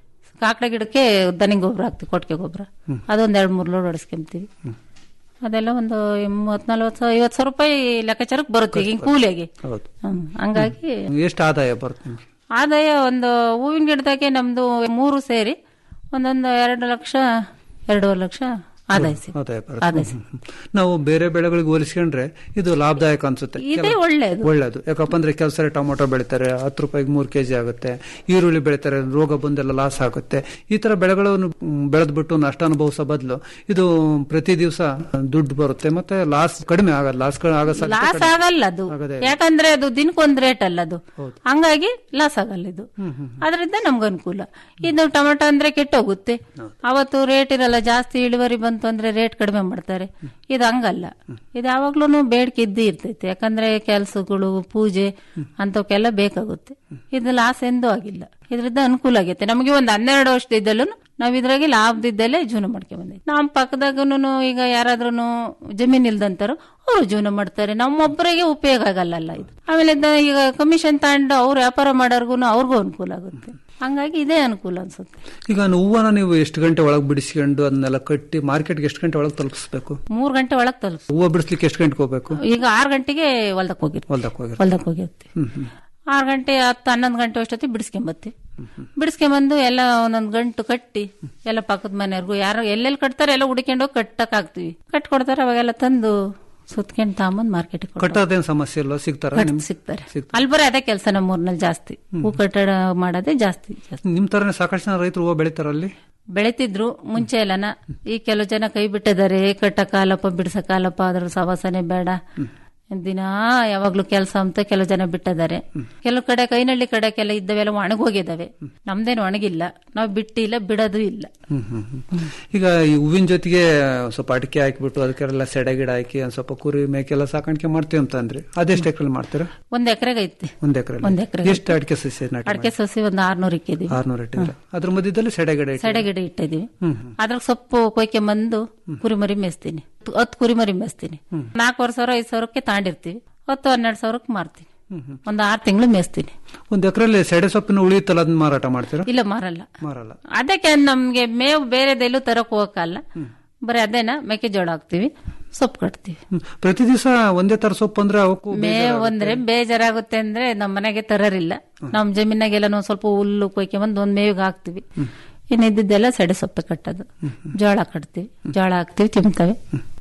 ಕಾಕಡ ಗಿಡಕ್ಕೆ ದನಿ ಗೊಬ್ಬರ ಹಾಕ್ತಿವಿ ಕೊಟ್ಟಿಗೆ ಗೊಬ್ಬರ ಅದೊಂದ್ ಎರಡ್ ಮೂರ್ ಲೋಡ್ ಹೊಡಿಸ್ಕೊಂತೀವಿ ಅದೆಲ್ಲ ಒಂದು ಮೂವತ್ ನಲ್ವತ್ತು ಐವತ್ತು ಸಾವಿರ ರೂಪಾಯಿ ಲೆಕ್ಕಾಚಾರಕ್ಕೆ ಬರುತ್ತೆ ಈಗ ಕೂಲಿಗೆ ಹೌದು ಹ್ಮ್. ಹಂಗಾಗಿ ಎಷ್ಟು ಆದಾಯ ಬರುತ್ತೆ ನಿಮ್ಗೆ ಆದಾಯ ಒಂದು ಹೂವಿನ ಗಿಡದಾಗೆ ನಮ್ದು ಮೂರು ಸೇರಿ ಒಂದೊಂದು ಎರಡು ಲಕ್ಷ ಎರಡೂವರೆ ಲಕ್ಷ ಆದಾಯ ಸಿಗುತ್ತೆ. ಆದಾಯ ಬರುತ್ತೆ. ಆದಾಯ ಹ್ಮ್, ಹ್ಮ್. ನಾವು ಬೇರೆ ಬೆಳೆಗಳಿಗೆ ಹೋಲಿಸ್ಕೊಂಡ್ರೆ ಇದು ಲಾಭದಾಯಕ ಅನ್ಸುತ್ತೆ ಇದೇ ಕೆಲ- ಒಳ್ಳೇದು. ಒಳ್ಳೇದು ಯಾಕಪ್ಪ ಅಂದ್ರೆ ಕೆಲಸ ಟೊಮೊಟೊ ಬೆಳಿತಾರೆ ಹತ್ತು ರೂಪಾಯಿಗೆ ಮೂರು ಕೆಜಿ ಆಗುತ್ತೆ ಈರುಳ್ಳಿ ಬೆಳಿತಾರೆ ರೋಗ ಬಂದೆಲ್ಲ ಲಾಸ್ ಆಗುತ್ತೆ ಈ ತರ ಬೆಳೆಗಳನ್ನು ಬೆಳೆದ್ಬಿಟ್ಟು ನಷ್ಟ ಅನುಭವಿಸೋ ಬದಲು ಇದು ಪ್ರತಿ ದಿವಸ ದುಡ್ಡು ಬರುತ್ತೆ ಮತ್ತೆ ಲಾಸ್ ಕಡಿಮೆ ಆಗಲ್ಲ ಲಾಸ್ ಆಗೋ ಸಾಧ್ಯತೆ ಲಾಸ್ ಕಡಿಮೆ. ಆಗಲ್ಲ ಅದು ಆಗದೆ. ಯಾಕಂದ್ರೆ ಅದು ದಿನಕ್ಕೊಂದ್ ರೇಟ್ ಅಲ್ಲ ಅದು ಹಂಗಾಗಿ ಲಾಸ್ ಆಗಲ್ಲ ಇದು ಹ್ಮ್, ಹ್ಮ್. ಅದರಿಂದ ನಮ್ಗೆ ಅನುಕೂಲ ಇದು ಟೊಮೆಟೊ ಅಂದ್ರೆ ಕೆಟ್ಟೋಗುತ್ತೆ ಅವತ್ತು ರೇಟ್ ಇರಲ್ಲ ಜಾಸ್ತಿ ಇಳುವರಿ ಬಂತು ಅಂದ್ರೆ ರೇಟ್ ಕಡಿಮೆ ಮಾಡ್ತಾರೆ ಇದು ಹಂಗಲ್ಲ ಇದು ಯಾವಾಗ್ಲೂ ಬೇಡಿಕೆ ಇದ್ದೇ ಇರ್ತೈತೆ ಯಾಕಂದ್ರೆ ಕೆಲ್ಸಗಳು ಪೂಜೆ ಅಂತವಕ್ಕೆಲ್ಲ ಬೇಕಾಗುತ್ತೆ ಇದು ಲಾಸ್ ಎಂದೂ ಆಗಿಲ್ಲ ಇದರಿಂದ ಅನುಕೂಲ ಆಗೈತೆ ನಮಗೆ ಒಂದು ಹನ್ನೆರಡು ವರ್ಷದಿದ್ದಲ್ಲೂ ನಾವ್ ಇದ್ರಾಗೆ ಲಾಭದಿದ್ದಲ್ಲೇ ಜೀವನ ಮಾಡ್ಕೊಂಡ್ ಬಂದಿದ್ವಿ ನಮ್ಮ ಪಕ್ಕದಾಗನು ಈಗ ಯಾರಾದ್ರೂ ಜಮೀನ್ ಇಲ್ದಂತಾರು ಅವರು ಜೀವನ ಮಾಡ್ತಾರೆ ನಮ್ಮೊಬ್ಬರಿಗೆ ಉಪಯೋಗ ಆಗಲ್ಲ ಇದು ಆಮೇಲೆ ಇದ್ದ- ಈಗ ಕಮಿಷನ್ ತಗೊಂಡು ಅವ್ರು ವ್ಯಾಪಾರ ಮಾಡೋರ್ಗು ಅವ್ರಿಗೂ ಅನುಕೂಲ ಆಗುತ್ತೆ ಹಂಗಾಗಿ ಇದೇ ಅನುಕೂಲ ಅನ್ಸುತ್ತೆ ಈಗ ಹೂವನ ನೀವು ಎಷ್ಟು ಗಂಟೆ ಒಳಗೆ ಬಿಡಿಸ್ಕೊಂಡು ಅದನ್ನೆಲ್ಲ ಕಟ್ಟಿ ಮಾರ್ಕೆಟ್ಗೆ ಎಷ್ಟು ಗಂಟೆ ಒಳಗೆ ತಲುಪಿಸ್ಬೇಕು ಮೂರ್ ಗಂಟೆ ಒಳಗ್ ತಲುಪ ಹೂವು ಬಿಡಿಸ್ಲಿಕ್ಕೆ ಎಷ್ಟು ಗಂಟೆಗೆ ಹೋಗ್ಬೇಕು ಈಗ ಆರ್ ಗಂಟೆಗೆ ಹೊಲ್ದಕ್ ಹೋಗಿರ್ತೀವಿ ಹೊಲ್ದಕ್ಕೆ ಹೋಗಿ ಹೊಲ್ದಕ್ ಹೋಗಿರ್ತೀವಿ ಹ್ಮ್ ಹ್ಮ್ ಆರು ಗಂಟೆ ಹತ್ತು ಹನ್ನೊಂದು ಗಂಟೆ ಅಷ್ಟೊತ್ತಿಗೆ ಬಿಡಿಸ್ಕೊಂಬತ್ತಿ ಬಿಡಿಸ್ಕೊಂಬಂದು ಎಲ್ಲ ಒಂದೊಂದು ಗಂಟು ಕಟ್ಟಿ ಎಲ್ಲ ಪಕ್ಕದ ಮನೆಯವ್ರಿಗೂ ಯಾರು ಎಲ್ಲೆಲ್ಲಿ ಕಟ್ತಾರೆ ಎಲ್ಲ ಹುಡ್ಕೊಂಡು ಹೋಗಿ ಕಟ್ಟಕ್ ಹಾಕ್ತಿವಿ ಕಟ್ ಕೊಡ್ತಾರೆ ಅವಾಗೆಲ್ಲ ತಂದು ಸುತ್ಕೊಂಡ್ ತಗೊಂಬಂದ್ ಮಾರ್ಕೆಟಿಗೆ ಕಟ್ಟೋದೇನು ಸಮಸ್ಯೆ ಇಲ್ಲ ಸಿಗ್ತಾರ ನಿಮ್ಗೆ ಸಿಗ್ತಾರೆ ಅಲ್ಲಿ ಬರೀ ಅದೇ ಕೆಲಸ ನಮ್ಮೂರ್ನಲ್ಲಿ ಜಾಸ್ತಿ ಹೂ ಕಟ್ಟಡ ಮಾಡೋದೇ ಜಾಸ್ತಿ ಜಾಸ್ತಿ ನಿಮ್ ತರನೇ ಸಾಕಷ್ಟು ಜನ ರೈತರು ಹೂವು ಬೆಳಿತಾರ ಅಲ್ಲಿ ಬೆಳಿತಿದ್ರು ಮುಂಚೆ ಎಲ್ಲನ ಈ ಕೆಲವು ಜನ ಕೈ ಬಿಟ್ಟಿದ್ದಾರೆ ಕಟ್ಟಕಾಲಪ್ಪ ಬಿಡ್ಸಕಾಲಪ್ಪ ಅದ್ರ ಸವಾಸನೆ ಬೇಡ ದಿನ ಯಾವಾಗ್ಲೂ ಕೆಲಸ ಅಂತ ಕೆಲವು ಜನ ಬಿಟ್ಟಿದ್ದಾರೆ ಕೆಲವು ಕಡೆ ಕೈನಳ್ಳಿ ಕಡೆಗೆಲ್ಲ ಇದ್ದವೆಲ್ಲ ಒಣಗೋಗಿದಾವೆ ನಮ್ದೇನು ಒಣಗಿಲ್ಲ ನಾವು ಬಿಟ್ಟಿಲ್ಲ ಬಿಡೋದು ಇಲ್ಲ ಹ್ಮ್ ಹ್ಮ್ ಹ್ಮ್. ಈಗ ಈ ಹೂವಿನ ಜೊತೆಗೆ ಸ್ವಲ್ಪ ಅಡಿಕೆ ಹಾಕಿಬಿಟ್ಟು ಅದಕ್ಕೆಲ್ಲ ಸೆಡೆ ಗಿಡ ಹಾಕಿ ಒಂದ್ ಸ್ವಲ್ಪ ಕುರಿ ಮೇಕೆಲ್ಲ ಸಾಕಾಣಿಕೆ ಮಾಡ್ತೀವಿ ಅಂತ ಅಂದ್ರಿ ಅದೆಷ್ಟು ಎಕರೆ ಮಾಡ್ತೀರಾ ಒಂದ್ ಎಕರೆಗೆ ಐತಿ ಒಂದ್ ಎಕರೆ ಒಂದ್ ಎಕರೆಗೆ ಎಷ್ಟು ಅಡಿಕೆ ಸಸಿ ನಾಟಿ ಅಡಿಕೆ ಸಸಿ ಒಂದ್ ಆರ್ನೂರ್ ಇಕ್ಕಿದೀವಿ ಆರ್ನೂರು ಇಟ್ಟಿದ್ರೆ ಅದ್ರ ಮಧ್ಯದಲ್ಲಿ ಸೆಡೆ ಗಿಡ ಇಟ್ಟಿದ್ದೀರಾ? ಸೆಡೆ ಗಿಡ ಇಟ್ಟಿದೀವಿ ಹ್ಮ್ ಅದ್ರಾಗ ಸೊಪ್ಪು ಕೊಯ್ಕೊಂಬಂದು ಕುರಿಮರಿ ಮೇಯಿಸ್ತೀನಿ ಹತ್ತು ಕುರಿಮರಿ ಮೇಯಿಸ್ತೀನಿ ನಾಲ್ಕೂವರೆ ಸಾವಿರ ಐದು ಸಾವಿರಕ್ಕೆ ತಾಂಡಿರ್ತೀವಿ ಹತ್ತು ಹನ್ನೆರಡು ಸಾವಿರಕ್ಕೆ ಮಾರ್ತೀನಿ ಒಂದ್ ಆರು ತಿಂಗಳು ಮೇಯಿಸ್ತೀನಿ ಒಂದ್ ಎಕರೆಲ್ಲಿ ಸೆಡೆ ಸೊಪ್ಪಿನ ಉಳಿಯುತ್ತಲ್ಲ ಅದನ್ನ ಮಾರಾಟ ಮಾಡ್ತೀರಾ ಇಲ್ಲ ಮಾರಲ್ಲ ಮಾರಲ್ಲ ಅದಕ್ಕೆ ನಮ್ಗೆ ಮೇವು ಬೇರೆದೆಲ್ಲೂ ತರಕ್ ಹೋಗಕ್ಕಲ್ಲ ಬರೀ ಅದೇನ ಮೆಕ್ಕೆಜೋಳ ಹಾಕ್ತಿವಿ ಸೊಪ್ಪು ಕಟ್ತೀವಿ ಹ್ಮ್. ಪ್ರತಿ ದಿವಸ ಒಂದೇ ತರ ಸೊಪ್ಪು ಅಂದ್ರೆ ಅವಕ್ಕೂ ಮೇವು ಅಂದ್ರೆ ಬೇಜಾರಾಗುತ್ತೆ ಅಂದ್ರೆ ನಮ್ಮ ಮನೆಗೆ ತರರಿಲ್ಲ ನಮ್ ಜಮೀನಾಗೆಲ್ಲ ನಾವು ಸ್ವಲ್ಪ ಹುಲ್ಲು ಕೊಯ್ಕೊಂಬಂದು ಒಂದ್ ಮೇವಿಗೆ ಹಾಕ್ತಿವಿ ಇನ್ನು ಇದ್ದಿದ್ದೆಲ್ಲ ಸೆಡೆ ಸೊಪ್ಪೆ ಕಟ್ಟೋದು ಜೋಳ ಕಟ್ತೀವಿ ಜೋಳ ಹಾಕ್ತಿವಿ ತಿಂತವೆ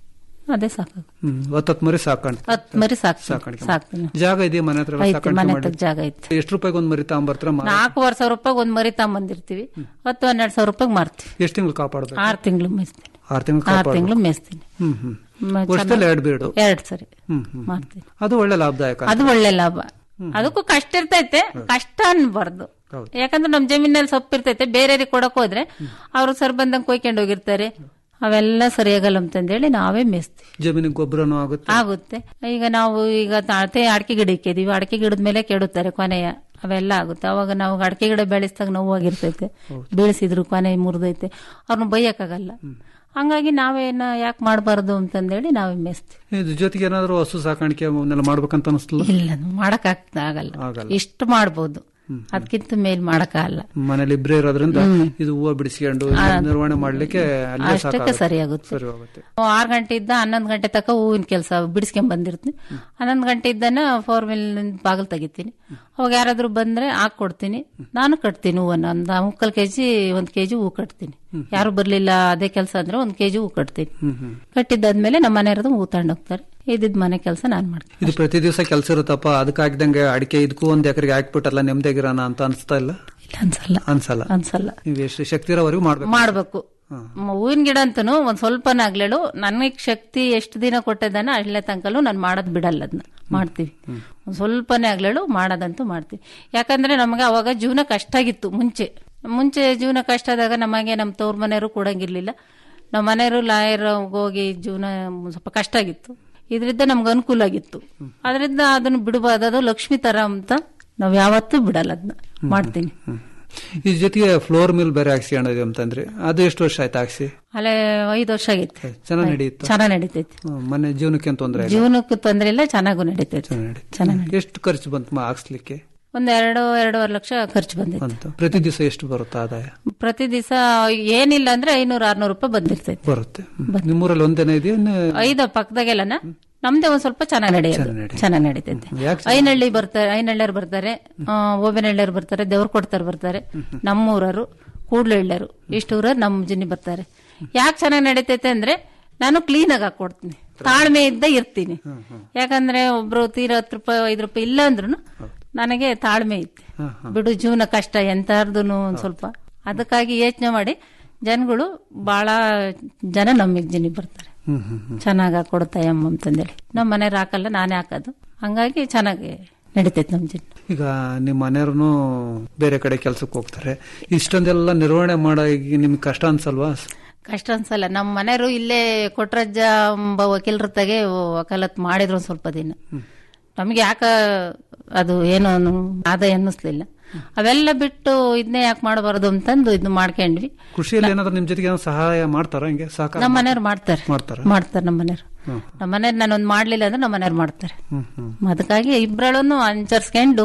ಅದೇ ಸಾಕು ಹ್ಮ್ ಹೊತ್ತತ್ ಮರಿ ಸಾಕಾಣಿಕೆ ಹತ್ ಮರಿ ಸಾಕು ಸಾಕಾಣಿಕೆ ಸಾಕ್ತೀನಿ ಜಾಗ ಇದೆಯಾ ಮನೆ ಹತ್ರ ಐತಿ, ಸಾಕಾಣಿಕೆ ಮನೆ ಮಾಡಿ ಹತ್ರ ಜಾಗ ಐತಿ ಎಷ್ಟು ರೂಪಾಯಿಗೆ ಒಂದ್ ಮರಿ ತಗೊಂಬರ್ತೀರಾ ಮಾ- ನಾಲ್ಕೂವರೆ ಸಾವಿರ ರೂಪಾಯಿ ಒಂದ್ ಮರಿ ತಗೊಂಬಂದಿರ್ತೀವಿ ಹತ್ತು ಹನ್ನೆರಡು ಸಾವಿರ ರೂಪಾಯಿ ಮಾರ್ತೀವಿ ಎಷ್ಟು ತಿಂಗಳು ಕಾಪಾಡ್ಬೇಕು ಆರು ತಿಂಗಳು ಮೇಯಿಸ್ತೀನಿ ಆರು ತಿಂಗಳು ಆರು ಕಾಪಾಡ್ಬೇಕು ತಿಂಗಳು ಮೇಯಿಸ್ತೀನಿ ಹ್ಮ್ ಹ್ಮ್ ಮ- ವರ್ಷದಲ್ಲಿ ಚೆನ್ನಾಗ್- ಎರಡು ಬೀಡು ಎರಡ್ ಸರಿ ಹ್ಮ್ ಹ್ಮ್ ಮಾಡ್ತೀನಿ ಅದು ಒಳ್ಳೆ ಲಾಭದಾಯಕ ಅದು ಒಳ್ಳೆ ಲಾಭ ಅದಕ್ಕೂ ಕಷ್ಟ ಇರ್ತೈತೆ ಕಷ್ಟ ಅನ್ಬಾರ್ದು ಹೌದು. ಯಾಕಂದ್ರೆ ನಮ್ ಜಮೀನಲ್ಲಿ ಸೊಪ್ಪು ಇರ್ತೈತೆ ಬೇರೆಯವ್ರಿಗೆ ಕೊಡಕ್ ಹೋದ್ರೆ ಅವ್ರು ಸರ್ ಬಂದಂಗ್ ಕೊಯ್ಕೊಂಡು ಹೋಗಿರ್ತಾರೆ ಅವೆಲ್ಲ ಸರಿಯಾಗಲ್ಲ ಅಂತಂದೇಳಿ ನಾವೇ ಮೇಯಿಸ್ತೀವಿ ಜಮೀನಿಗೆ ಗೊಬ್ಬರನೂ ಆಗುತ್ತೆ ಆಗುತ್ತೆ ಈಗ ನಾವು ಈಗ ತಾಳ್ತೆ ಅಡಿಕೆ ಗಿಡ ಇಕ್ಕಿದೀವಿ ಅಡಿಕೆ ಗಿಡದ ಮೇಲೆ ಕೆಡುತ್ತಾರೆ ಕೊನೆಯ ಅವೆಲ್ಲ ಆಗುತ್ತೆ ಅವಾಗ ನಾವು ಅಡಿಕೆ ಗಿಡ ಬೆಳೆಸಿದಾಗ ನೋವಾಗಿರ್ತೈತೆ ಬೆಳೆಸಿದ್ರು ಕೊನೆ ಮುರಿದೈತೆ ಅವ್ರನ್ನ ಬೈಯಕ್ಕಾಗಲ್ಲ ಹಂಗಾಗಿ ನಾವೇನ ಯಾಕೆ ಮಾಡಬಾರ್ದು ಅಂತಂದೇಳಿ ನಾವೇ ಮೇಯಿಸ್ತೀವಿ ಇದ್ರ ಜೊತೆಗೆ ಏನಾದ್ರು ಹಸು ಸಾಕಾಣಿಕೆ ಅವನ್ನೆಲ್ಲ ಮಾಡ್ಬೇಕಂತ ಅನಿಸ್ತಲ್ಲ ಇಲ್ಲ ಮಾಡಕ್ ಆಗಲ್ಲ ಆಗಲ್ಲ. ಇಷ್ಟು ಮಾಡ್ಬೋದು ಅದಕ್ಕಿಂತ ಮೇಲ್ ಮಾಡಕ್ಕಾಗಲ್ಲ ಮನೇಲಿ ಇಬ್ಬರೇ ಇರೋದ್ರಿಂದ ಇದು ಹೂವು ಬಿಡಿಸ್ಕೊಂಡು ಇದನ್ನ ನಿರ್ವಹಣೆ ಮಾಡ್ಲಿಕ್ಕೆ ಅಲ್ಲೇ ಅಷ್ಟಕ್ಕೆ ಸಾಕಾಗುತ್ತೆ. ಸರಿ ಆಗುತ್ತೆ ಸರಿ ಹೋಗುತ್ತೆ ಆರು ಗಂಟೆ ಇದ್ದ ಹನ್ನೊಂದು ಗಂಟೆ ತನಕ ಹೂವಿನ ಕೆಲಸ ಬಿಡಿಸ್ಕೊಂಡ್ ಬಂದಿರ್ತೀನಿ ಹನ್ನೊಂದು ಗಂಟೆ ಇದ್ದಾನ ಫೋರ್ ಮಿಲ್ ಬಾಗಿಲು ತೆಗಿತೀನಿ ಅವಾಗ ಯಾರಾದ್ರೂ ಬಂದ್ರೆ ಹಾಕೊಡ್ತೀನಿ ನಾನು ಕಟ್ತೀನಿ ಹೂವನ್ನ ಒಂದು ಮುಕ್ಕಲ್ ಕೆಜಿ ಒಂದ್ ಕೆಜಿ ಹೂ ಕಟ್ತೀನಿ ಯಾರು ಬರ್ಲಿಲ್ಲ ಅದೇ ಕೆಲಸ ಅಂದ್ರೆ ಒಂದ್ ಕೆಜಿ ಹೂ ಕಟ್ತೀನಿ ಕಟ್ಟಿದ್ದಾದ್ಮೇಲೆ ನಮ್ಮ ಮನೆಯವ್ರದ್ದು ಹೂ ತಗೊಂಡ್ ಹೋಗ್ತಾರೆ ಇದ್ದಿದ್ ಮನೆ ಕೆಲಸ ನಾನ್ ಮಾಡ್ತೀನಿ ಇದು ಪ್ರತಿ ದಿವಸ ಕೆಲಸ ಇರುತ್ತಪ್ಪ ಅದಕ್ಕೆ ಹಾಕಿದಂಗೆ ಅಡಿಕೆ ಇದಕ್ಕೂ ಒಂದ್ ಎಕರೆಗೆ ಹಾಕ್ಬಿಟ್ಟಲ್ಲ ನೆಮ್ಮದಿಯಾಗಿರೋಣ ಅಂತ ಅನ್ಸ್ತಾ ಇಲ್ಲ ಅನ್ಸಲ್ಲ ಅನ್ಸಲ್ಲ ಅನ್ಸಲ್ಲ ನೀವು ಎಷ್ಟು ಶಕ್ತಿ ಇರೋವರೆಗೂ ಮಾಡ್ಬೇಕು ಮಾಡ್ಬೇಕು ಮ- ಹೂವಿನ ಗಿಡ ಅಂತನು ಒಂದ್ ಸ್ವಲ್ಪನಾಗ್ಲೇಳು ನನಗ್ ಶಕ್ತಿ ಎಷ್ಟು ದಿನ ಕೊಟ್ಟಿದ್ದಾನ ಅಲ್ಲೇ ತನಕಲ್ಲೂ ನಾನು ಮಾಡೋದ್ ಬಿಡಲ್ಲ ಅದನ್ನ ಮಾಡ್ತೀವಿ ಒಂದ್ ಸ್ವಲ್ಪನೇ ಆಗ್ಲೇಳು ಮಾಡೋದಂತೂ ಮಾಡ್ತೀವಿ ಯಾಕಂದ್ರೆ ನಮಗೆ ಅವಾಗ ಜೀವನ ಕಷ್ಟ ಆಗಿತ್ತು ಮುಂಚೆ ಮುಂಚೆ ಜೀವನ ಕಷ್ಟ ಆದಾಗ ನಮಗೆ ನಮ್ಮ ತವ್ರ ಮನೆಯವರು ಕೊಡಂಗಿರ್ಲಿಲ್ಲ ನಮ್ಮ ಮನೆಯವರು ಲಾಯರ್ ಹೋಗಿ ಜೀವನ ಸ್ವಲ್ಪ ಕಷ್ಟ ಆಗಿತ್ತು ಇದರಿಂದ ನಮ್ಗೆ ಅನುಕೂಲ ಆಗಿತ್ತು ಅದರಿಂದ ಅದನ್ನು ಬಿಡಬಾರ್ದು ಅದು ಲಕ್ಷ್ಮಿ ತರ ಅಂತ ನಾವ್ ಯಾವತ್ತೂ ಬಿಡಲ್ಲ ಅದನ್ನ ಮಾಡ್ತೀನಿ ಈ ಜೊತೆಗೆ ಫ್ಲೋರ್ ಮಿಲ್ ಬೇರೆ ಹಾಕ್ಸಿ ಅನ್ನೋದು ಅಂತಂದ್ರೆ ಅದು ಎಷ್ಟು ವರ್ಷ ಆಯ್ತು ಹಾಕ್ಸಿ ಅಲ್ಲೇ ಐದು ವರ್ಷ ಆಗೈತೆ ಚೆನ್ನಾಗಿ ನಡೆಯುತ್ತೆ ಚೆನ್ನಾಗ್ ನಡೀತೈತಿ ಮನೆ ಜೀವನಕ್ಕೆ ಏನ್ ತೊಂದರೆ ಇಲ್ಲ ಜೀವನಕ್ಕೂ ತೊಂದ್ರೆ ಇಲ್ಲ ಚೆನ್ನಾಗೂ ನಡೀತೈತಿ ಚೆನ್ನಾಗಿ ಎಷ್ಟು ಖರ್ಚು ಬಂತು ಮ- ಹಾಕ್ಸ್ಲಿಕ್ಕೆ ಒಂದ್ ಎರಡು ಎರಡೂವರೆ ಲಕ್ಷ ಖರ್ಚು ಬಂದೈತಿ ಅಂತ ಪ್ರತಿ ದಿವಸ ಎಷ್ಟು ಬರುತ್ತೆ ಆದಾಯ ಪ್ರತಿ ದಿವಸ ಏನಿಲ್ಲ ಅಂದ್ರೆ ಐನೂರ ಆರ್ನೂರು ರೂಪಾಯಿ ಬಂದಿರ್ತೈತಿ ಬರುತ್ತೆ ನಿಮ್ಮೂರಲ್ಲಿ ಒಂದೇನ ಇದೆಯಾ ಇನ್ನು ಐದ ಪಕ್ಕದಾಗೆಲ್ಲನ ನಮ್ದೇ ಒಂದ್ ಸ್ವಲ್ಪ ಚೆನ್ನಾಗಿ ನಡೆಯೋದು ಚೆನ್ನಾಗಿ ನಡೀತೈತಿ ಯಾಕೆ ಐನಹಳ್ಳಿ ಬರ್ತಾರೆ ಐನಹಳ್ಳಿಯರು ಬರ್ತಾರೆ ಆ, ಓಬೆನಹಳ್ಳಿಯರು ಬರ್ತಾರೆ ದೇವ್ರ ಕೊಡ್ತಾರೆ ಬರ್ತಾರೆ ನಮ್ಮೂರರು ಕೂಡ್ಲಹಳ್ಳಿಯರು ಇಷ್ಟು ಊರರು ನಮ್ಮ ಜಿನ್ನಿ ಬರ್ತಾರೆ ಯಾಕೆ ಚೆನ್ನಾಗಿ ನಡೀತೈತೆ ಅಂದ್ರೆ ನಾನು ಕ್ಲೀನ್ ಆಗಿ ಹಾಕೊಡ್ತೀನಿ ತಾಳ್ಮೆ ಇದ್ದ ಇರ್ತೀನಿ ಯಾಕಂದ್ರೆ ಒಬ್ರು ತೀರ ಹತ್ತು ರೂಪಾಯಿ ಐದು ರೂಪಾಯಿ ಇಲ್ಲ ಅಂದ್ರೂ ನನಗೆ ತಾಳ್ಮೆ ಐತಿ ಬಿಡು ಜೀವನ ಕಷ್ಟ ಎಂತಾರ್ದುನು ಒಂದ್ ಸ್ವಲ್ಪ ಅದಕ್ಕಾಗಿ ಯೋಚನೆ ಮಾಡಿ ಜನಗಳು ಬಹಳ ಜನ ನಮಗೆ ಜಿನಿ ಬರ್ತಾರೆ ಹ್ಮ್ ಹ್ಮ್ ಹ್ಮ್ ಚೆನ್ನಾಗಿ ಹಾಕೊಡ್ತಾಯಮ್ಮ ಅಂತಂದೇಳಿ ನಮ್ಮ ಮನೆಯವ್ರು ಹಾಕಲ್ಲ ನಾನೇ ಹಾಕೋದು ಹಂಗಾಗಿ ಚೆನ್ನಾಗಿ ನಡೀತೈತೆ ನಮ್ಮ ಜಿನ್ ಈಗ ನಿಮ್ಮ ಮನೆಯವ್ರು ಬೇರೆ ಕಡೆ ಕೆಲ್ಸಕ್ಕೆ ಹೋಗ್ತಾರೆ ಇಷ್ಟೊಂದೆಲ್ಲ ನಿರ್ವಹಣೆ ಮಾಡೋ ಈಗ ನಿಮ್ಗೆ ಕಷ್ಟ ಅನ್ಸಲ್ವಾ ಕಷ್ಟ ಅನ್ಸಲ್ಲ ನಮ್ಮ ಮನೆಯವರು ಇಲ್ಲೇ ಕೊಟ್ರಜ್ಜ ಎಂಬ ವಕೀಲರ ತಗೆ ವಕಾಲತ್ ಮಾಡಿದ್ರು ಒಂದ್ ಸ್ವಲ್ಪ ದಿನ ನಮ್ಗೆ ಯಾಕ ಅದು ಏನೋ ಆದಾಯ ಅನ್ನಿಸ್ಲಿಲ್ಲ ಅವೆಲ್ಲ ಬಿಟ್ಟು ಇದನ್ನೇ ಯಾಕೆ ಮಾಡಬಾರದು ಅಂತಂದು ಇದು ಮಾಡ್ಕೊಂಡ್ವಿ ಕೃಷಿಯಲ್ಲಿ ಏನಾದ್ರು ನಿಮ್ ಜೊತೆಗೆ ಏನಾದ್ರು ಸಹಾಯ ಮಾಡ್ತಾರ ಹಿಂಗೆ ಸಹಕಾರ ನಮ್ಮ ಮನೆಯವ್ರು ಮಾಡ್ತಾರೆ ಮಾಡ್ತಾರ ಮಾಡ್ತಾರೆ ನಮ್ಮ ಮನೆಯವ್ರು ಹ್ಮ್. ನಮ್ಮ ಮನೆಯವ್ರು ನಾನೊಂದು ಮಾಡ್ಲಿಲ್ಲ ಅಂದ್ರೆ ನಮ್ಮ ಮನೆಯವ್ರು ಮಾಡ್ತಾರೆ ಹ್ಮ್ ಹ್ಮ್ ಅದಕ್ಕಾಗಿ ಇಬ್ಬರಳನ್ನು ಅನುಸರಿಸ್ಕೊಂಡು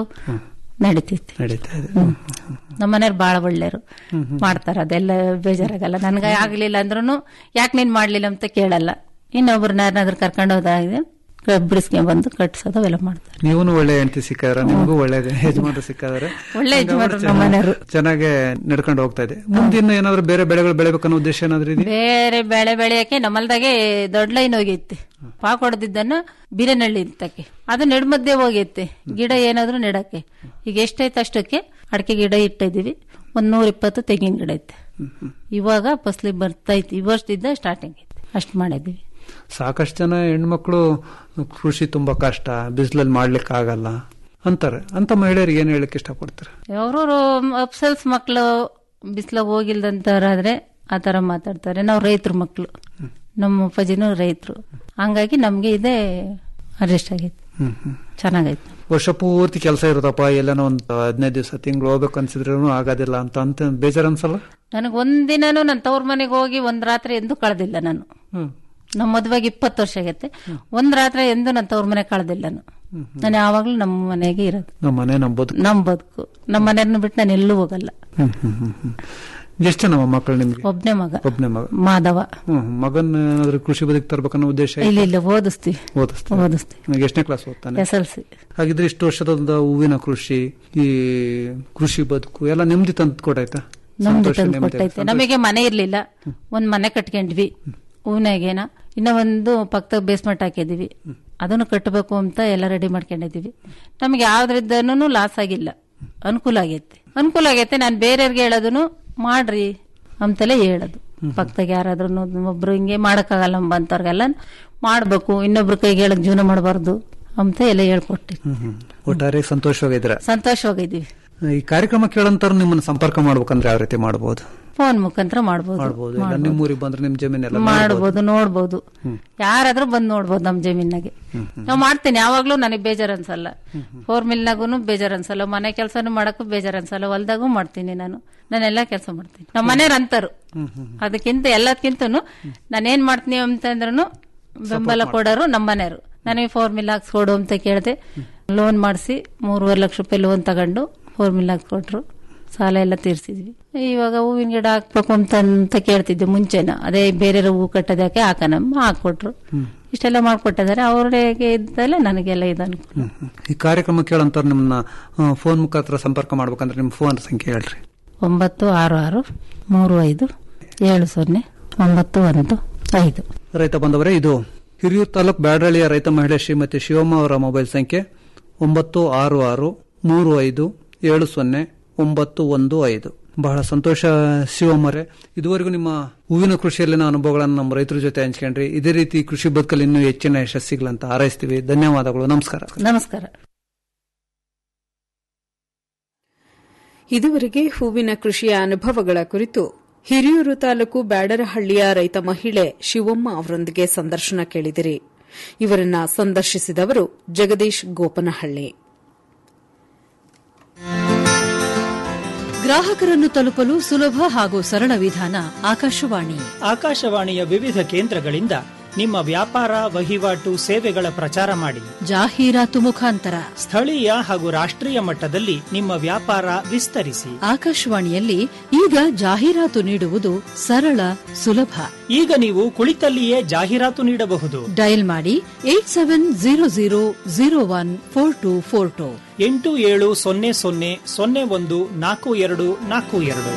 ನಡೀತೈತಿ ನಡೀತಾ ಇದೆ ನಮ್ಮ ಮನೆಯವ್ರು ಬಾಳ ಒಳ್ಳೆಯರು ಮಾಡ್ತಾರ ಅದೆಲ್ಲ ಬೇಜಾರಾಗಲ್ಲ ನನ್ಗೆ ಆಗ್ಲಿಲ್ಲ ಅಂದ್ರೂ ಯಾಕೆ ನೀನ್ ಮಾಡ್ಲಿಲ್ಲ ಅಂತ ಕೇಳಲ್ಲ ಇನ್ನೊಬ್ರನ್ನ ಯಾರನ್ನಾದ್ರೂ ಕರ್ಕೊಂಡು ಹೋದಾಗಿದೆ ಬಿಡಿಸ್ಕೊಂಡ್ ಬಂದು ಕಟ್ಸೋದು ಅವೆಲ್ಲ ಮಾಡ್ತಾರೆ ನೀವು ಒಳ್ಳೆ ಹೆಂಡತಿ ಸಿಕ್ಕಾರ ನಿಮಗೂ ಒಳ್ಳೆ ಯಜಮಾನರು ಸಿಕ್ಕಾದ್ರೆ ಒಳ್ಳೆ ಯಜಮಾನ್ರು ನಮ್ಮ ಮನೆಯವ್ರು. ಚೆನ್ನಾಗಿ ನಡ್ಕೊಂಡು ಹೋಗ್ತಾ ಇದೆ ಮುಂದಿನ ಏನಾದ್ರು ಬೇರೆ ಬೆಳೆಗಳು ಬೆಳಿಬೇಕನ್ನೋ ಉದ್ದೇಶ ಏನಾದ್ರು ಇದೆ ಬೇರೆ ಬೆಳೆ ಬೆಳೆಯಕ್ಕೆ ನಮ್ಮಲ್ದಾಗೆ ದೊಡ್ಡ ಲೈನ್ ಹೋಗೈತಿ ಪಾಕ್ ಹೊಡೆದಿದ್ದನ್ನ ಬೀರನಹಳ್ಳಿ ತಕ್ಕೆ ಅದು ನೆಡ್ಮದ್ದೆ ಹೋಗೈತೆ ಗಿಡ ಏನಾದ್ರೂ ನೆಡಕ್ಕೆ ಈಗ ಎಷ್ಟೈತೆ ಅಷ್ಟಕ್ಕೆ ಅಡಿಕೆ ಗಿಡ ಇಟ್ಟಿದೀವಿ ಒಂದ್ ನೂರ ಇಪ್ಪತ್ತು ತೆಂಗಿನ ಗಿಡ ಐತೆ ಇವಾಗ ಫಸ್ಲಿ ಬರ್ತೈತಿ ಈ ವರ್ಷದಿಂದ ಸ್ಟಾರ್ಟಿಂಗ್ ಐತಿ ಅಷ್ಟ್ ಮಾಡಿದೀವಿ ಸಾಕಷ್ಟು ಜನ ಹೆಣ್ಮಕ್ಳು ಕೃಷಿ ತುಂಬಾ ಕಷ್ಟ ಬಿಸಿಲಲ್ಲಿ ಮಾಡ್ಲಿಕ್ಕೆ ಆಗಲ್ಲ ಅಂತಾರೆ ಅಂತ ಮಹಿಳೆಯರಿಗೆ ಏನ್ ಹೇಳಕ್ ಇಷ್ಟಪಡ್ತಾರೆ ಅವ್ರವ್ರು ಅಪ್ಸಲ್ಸ್ ಮಕ್ಳು ಬಿಸ್ಲಾಗ ಹೋಗಿಲ್ದಂತಾರಾದ್ರೆ ಆ ತರ ಮಾತಾಡ್ತಾರೆ ನಾವು ರೈತರ ಮಕ್ಳು ನಮ್ಮ ಅಪ್ಪಾಜಿನೂ ರೈತರು ಹಂಗಾಗಿ ನಮ್ಗೆ ಇದೇ ಅಡ್ಜಸ್ಟ್ ಆಗೈತಿ ಹ್ಮ್ ಹ್ಮ್ ಚೆನ್ನಾಗೈತಿ ವರ್ಷ ಪೂರ್ತಿ ಕೆಲಸ ಇರುತ್ತಪ್ಪ ಎಲ್ಲನೋ ಒಂದು ಹದಿನೈದು ದಿವಸ ತಿಂಗಳು ಹೋಗ್ಬೇಕು ಅನ್ಸಿದ್ರು ಆಗೋದಿಲ್ಲ ಅಂತ ಅಂತ ಬೇಜಾರ್ ಅನ್ಸಲ್ಲ ನನಗೆ ಒಂದಿನನೂ ನನ್ನ ತವ್ರ ಮನೆಗೆ ಹೋಗಿ ಒಂದ್ ರಾತ್ರಿ ಎಂದೂ ಕಳೆದಿಲ್ಲ ನಾನು ಹ್ಮ್ ನಮ್ಮ ಮದುವೆಗೆ ಇಪ್ಪತ್ತು ವರ್ಷ ಆಗೈತೆ ಒಂದ್ ರಾತ್ರಿ ಎಂದೂ ನನ್ನ ತವ್ರ ಮನೆ ಕಳೆದಿಲ್ಲ ನಾನು ನಾನು ಯಾವಾಗ್ಲೂ ನಮ್ಮ ಮನೆಗೆ ಇರೋದು ನಮ್ಮ ಮನೆ ನಮ್ಮ ಬದುಕು ನಮ್ ಬದುಕು ನಮ್ಮ ಮನೆಯವ್ರನ್ನ ಬಿಟ್ಟು ನಾನು ಎಲ್ಲೂ ಹೋಗಲ್ಲ ಹ್ಮ್ ಹ್ಮ್ ಹ್ಮ್ ಹ್ಮ್ ಎಷ್ಟು ನಮ್ಮ ಮಕ್ಕಳು ನಿಮ್ಗೆ ಒಬ್ನೇ ಮಗ ಒಬ್ನೇ ಮಗ ಮಾಧವ ಹ್ಮ್ ಮಗನ್ ಏನಾದ್ರು ಕೃಷಿ ಬದುಕು ತರ್ಬೇಕನ್ನೋ ಉದ್ದೇಶ ಇಲ್ಲ ಇಲ್ಲ ಓದಿಸ್ತೀವಿ ಓದಿಸ್ತಾರೆ ಓದಿಸ್ತೀವಿ ಎಷ್ಟನೇ ಕ್ಲಾಸ್ ಓದ್ತಾನೆ ಎಸ್ ಎಲ್ ಸಿ ಹಾಗಿದ್ರೆ ಇಷ್ಟು ವರ್ಷದ ಹೂವಿನ ಕೃಷಿ ಈ ಕೃಷಿ ಬದುಕು ಎಲ್ಲ ನೆಮ್ಮದಿ ತಂದು ಕೊಟ್ಟಾಯ್ತಾ ನಮ್ದು ಸಂತೋಷ, ತಂದು ನೆಮ್ಮದಿ, ಕೊಟ್ಟೈತೆ ಸಂತೋಷ. ನಮಗೆ ಮನೆ ಇರ್ಲಿಲ್ಲ ಒಂದ್ ಮನೆ ಕಟ್ಕೊಂಡ್ವಿ ಹೂವಿನಾಗೇನ ಇನ್ನ ಒಂದು ಪಕ್ಕದಾಗ ಬೇಸ್ಮೆಂಟ್ ಹಾಕಿದೀವಿ ಅದನ್ನು ಕಟ್ಟಬೇಕು ಅಂತ ಎಲ್ಲ ರೆಡಿ ಮಾಡ್ಕೊಂಡಿದೀವಿ ನಮ್ಗೆ ಯಾವ್ದ್ರಿಂದನೂ ಲಾಸ್ ಆಗಿಲ್ಲ ಅನುಕೂಲ ಆಗೈತೆ ಅನುಕೂಲ ಆಗೈತೆ ನಾನು ಬೇರೆಯವ್ರಿಗೆ ಹೇಳೋದನ್ನು ಮಾಡ್ರಿ ಅಂತೆಲ್ಲ ಹೇಳೋದು ಪಕ್ಕದಾಗ ಯಾರಾದ್ರೂ ಒಬ್ರು ಹಿಂಗೆ ಮಾಡಕ್ಕಾಗಲ್ಲ ಅಂತವ್ರಿಗೆಲ್ಲ ಮಾಡ್ಬೇಕು ಇನ್ನೊಬ್ರ ಕೈಗೆ ಹೇಳಕ್ ಜೀವನ ಮಾಡಬಾರ್ದು ಅಂತ ಎಲ್ಲ ಹೇಳ್ಕೊಟ್ಟಿ ಹ್ಮ್ ಹ್ಮ್. ಒಟ್ಟಾರೆ ಸಂತೋಷವಾಗಿದ್ರ ಸಂತೋಷವಾಗಿದ್ದೀವಿ ಈ ಕಾರ್ಯಕ್ರಮ ಕೇಳಂತಾರು ನಿಮ್ಮನ್ನ ಸಂಪರ್ಕ ಮಾಡ್ಬೇಕಂದ್ರೆ ಯಾವ ರೀತಿ ಮಾಡಬಹುದು ಫೋನ್ ಮುಖಾಂತರ ಮಾಡ್ಬೋದು ಮಾಡ್ಬೋದು ಇಲ್ಲ ನಿಮ್ ಊರಿಗೆ ಬಂದ್ರೆ ನಿಮ್ ಜಮೀನೆಲ್ಲ ಮಾಡ್ಬೋದು ನೋಡ್ಬೋದು ಯಾರಾದ್ರೂ ಬಂದ್ ನೋಡ್ಬೋದು ನಮ್ ಜಮೀನಾಗೆ ನಾವ್ ಮಾಡ್ತೀನಿ ಯಾವಾಗ್ಲೂ ನನಗೆ ಬೇಜಾರ್ ಅನ್ಸಲ್ಲ ಫೋರ್ ಮಿಲ್ನಾಗೂ ಬೇಜಾರ್ ಅನ್ಸಲ್ಲ ಮನೆ ಕೆಲಸನೂ ಮಾಡಕ್ಕೂ ಬೇಜಾರ್ ಅನ್ಸಲ್ಲ ಹೊಲ್ದಾಗೂ ಮಾಡ್ತೀನಿ ನಾನು ನಾನೆಲ್ಲಾ ಕೆಲಸ ಮಾಡ್ತೀನಿ ನಮ್ಮ ಮನೆಯವ್ರ ಅಂತಾರು ಅದಕ್ಕಿಂತ ಎಲ್ಲದಕ್ಕಿಂತನು ನಾನೇನ್ ಮಾಡ್ತೀನಿ ಅಂತಂದ್ರೂ ಬೆಂಬಲ ಕೊಡೋರು ನಮ್ಮ ಮನೆಯವರು ನನಗೆ ಫೋರ್ ಮಿಲ್ ಹಾಕ್ಸ್ಕೊಡು ಅಂತ ಕೇಳಿದೆ ಲೋನ್ ಮಾಡಿಸಿ ಮೂರುವರೆ ಲಕ್ಷ ರೂಪಾಯಿ ಲೋನ್ ತಗೊಂಡು ಫೋರ್ ಮಿಲ್ ಹಾಕ್ಸ್ಕೊಟ್ರು ಸಾಲ ಎಲ್ಲ ತೀರ್ಸಿದ್ವಿ ಇವಾಗ ಹೂವಿನ ಗಿಡ ಹಾಕ್ಬೇಕು ಅಂತ ಅಂತ ಕೇಳ್ತಿದ್ದೆ ಮುಂಚೆನ ಅದೇ ಬೇರೆ ಹೂ ಕಟ್ಟೋದಕ್ಕೆ ಹಾಕನಮ್ಮ ಹಾಕೊಟ್ರು ಇಷ್ಟೆಲ್ಲ ಮಾಡ್ಕೊಟ್ಟಿದ್ದಾರೆ ಅವ್ರಿಗೆ ಇದ್ದಲ್ಲ ನನಗೆಲ್ಲ ಇದು ಅನುಕೂಲ ಈ ಕಾರ್ಯಕ್ರಮ ಕೇಳಂತಾರ ನಿಮ್ಮನ್ನ ಫೋನ್ ಮುಖಾಂತರ ಸಂಪರ್ಕ ಮಾಡ್ಬೇಕಂದ್ರೆ ನಿಮ್ ಫೋನ್ ಸಂಖ್ಯೆ ಹೇಳ್ರಿ ಒಂಬತ್ತು ಆರು ಆರು ಮೂರು ಐದು ಏಳು ಸೊನ್ನೆ ಒಂಬತ್ತು ಒಂದು ಐದು ರೈತ ಬಂದವರೇ ಇದು ಹಿರಿಯೂರು ತಾಲೂಕು ಬ್ಯಾಡರಳ್ಳಿಯ ರೈತ ಮಹಿಳೆ ಶ್ರೀಮತಿ ಶಿವಮ್ಮ ಅವರ ಮೊಬೈಲ್ ಸಂಖ್ಯೆ ಒಂಬತ್ತು ಆರು ಆರು ಮೂರು ಐದು ಏಳು ಸೊನ್ನೆ ಒಂಬತ್ತು ಒಂದು ಐದು ಬಹಳ ಸಂತೋಷ ಶಿವಮ್ಮರೇ ಇದುವರೆಗೂ ನಿಮ್ಮ ಹೂವಿನ ಕೃಷಿಯಲ್ಲಿನ ಅನುಭವಗಳನ್ನು ನಮ್ಮ ರೈತರ ಜೊತೆ ಹಂಚ್ಕೊಂಡ್ರಿ ಇದೇ ರೀತಿ ಕೃಷಿ ಬದುಕಲ್ಲಿ ಇನ್ನೂ ಹೆಚ್ಚಿನ ಯಶಸ್ಸಿಗಳಂತ ಹಾರೈಸ್ತೀವಿ ಧನ್ಯವಾದಗಳು ನಮಸ್ಕಾರ ನಮಸ್ಕಾರ ಇದುವರೆಗೆ ಹೂವಿನ ಕೃಷಿಯ ಅನುಭವಗಳ ಕುರಿತು ಹಿರಿಯೂರು ತಾಲೂಕು ಬ್ಯಾಡರಹಳ್ಳಿಯ ರೈತ ಮಹಿಳೆ ಶಿವಮ್ಮ ಅವರೊಂದಿಗೆ ಸಂದರ್ಶನ ಕೇಳಿದಿರಿ ಇವರನ್ನ ಸಂದರ್ಶಿಸಿದವರು ಜಗದೀಶ್ ಗೋಪನಹಳ್ಳಿ ಗ್ರಾಹಕರನ್ನು ತಲುಪಲು ಸುಲಭ ಹಾಗೂ ಸರಳ ವಿಧಾನ ಆಕಾಶವಾಣಿ ಆಕಾಶವಾಣಿಯ ವಿವಿಧ ಕೇಂದ್ರಗಳಿಂದ ನಿಮ್ಮ ವ್ಯಾಪಾರ ವಹಿವಾಟು ಸೇವೆಗಳ ಪ್ರಚಾರ ಮಾಡಿ ಜಾಹೀರಾತು ಮುಖಾಂತರ ಸ್ಥಳೀಯ ಹಾಗೂ ರಾಷ್ಟ್ರೀಯ ಮಟ್ಟದಲ್ಲಿ ನಿಮ್ಮ ವ್ಯಾಪಾರ ವಿಸ್ತರಿಸಿ ಆಕಾಶವಾಣಿಯಲ್ಲಿ ಈಗ ಜಾಹೀರಾತು ನೀಡುವುದು ಸರಳ ಸುಲಭ ಈಗ ನೀವು ಕುಳಿತಲ್ಲಿಯೇ ಜಾಹೀರಾತು ನೀಡಬಹುದು ಡಯಲ್ ಮಾಡಿ eight seven zero zero zero one four two four two ಎಂಟು ಏಳು ಸೊನ್ನೆ ಸೊನ್ನೆ ಸೊನ್ನೆ ಒಂದು ನಾಲ್ಕು ಎರಡು ನಾಲ್ಕು ಎರಡು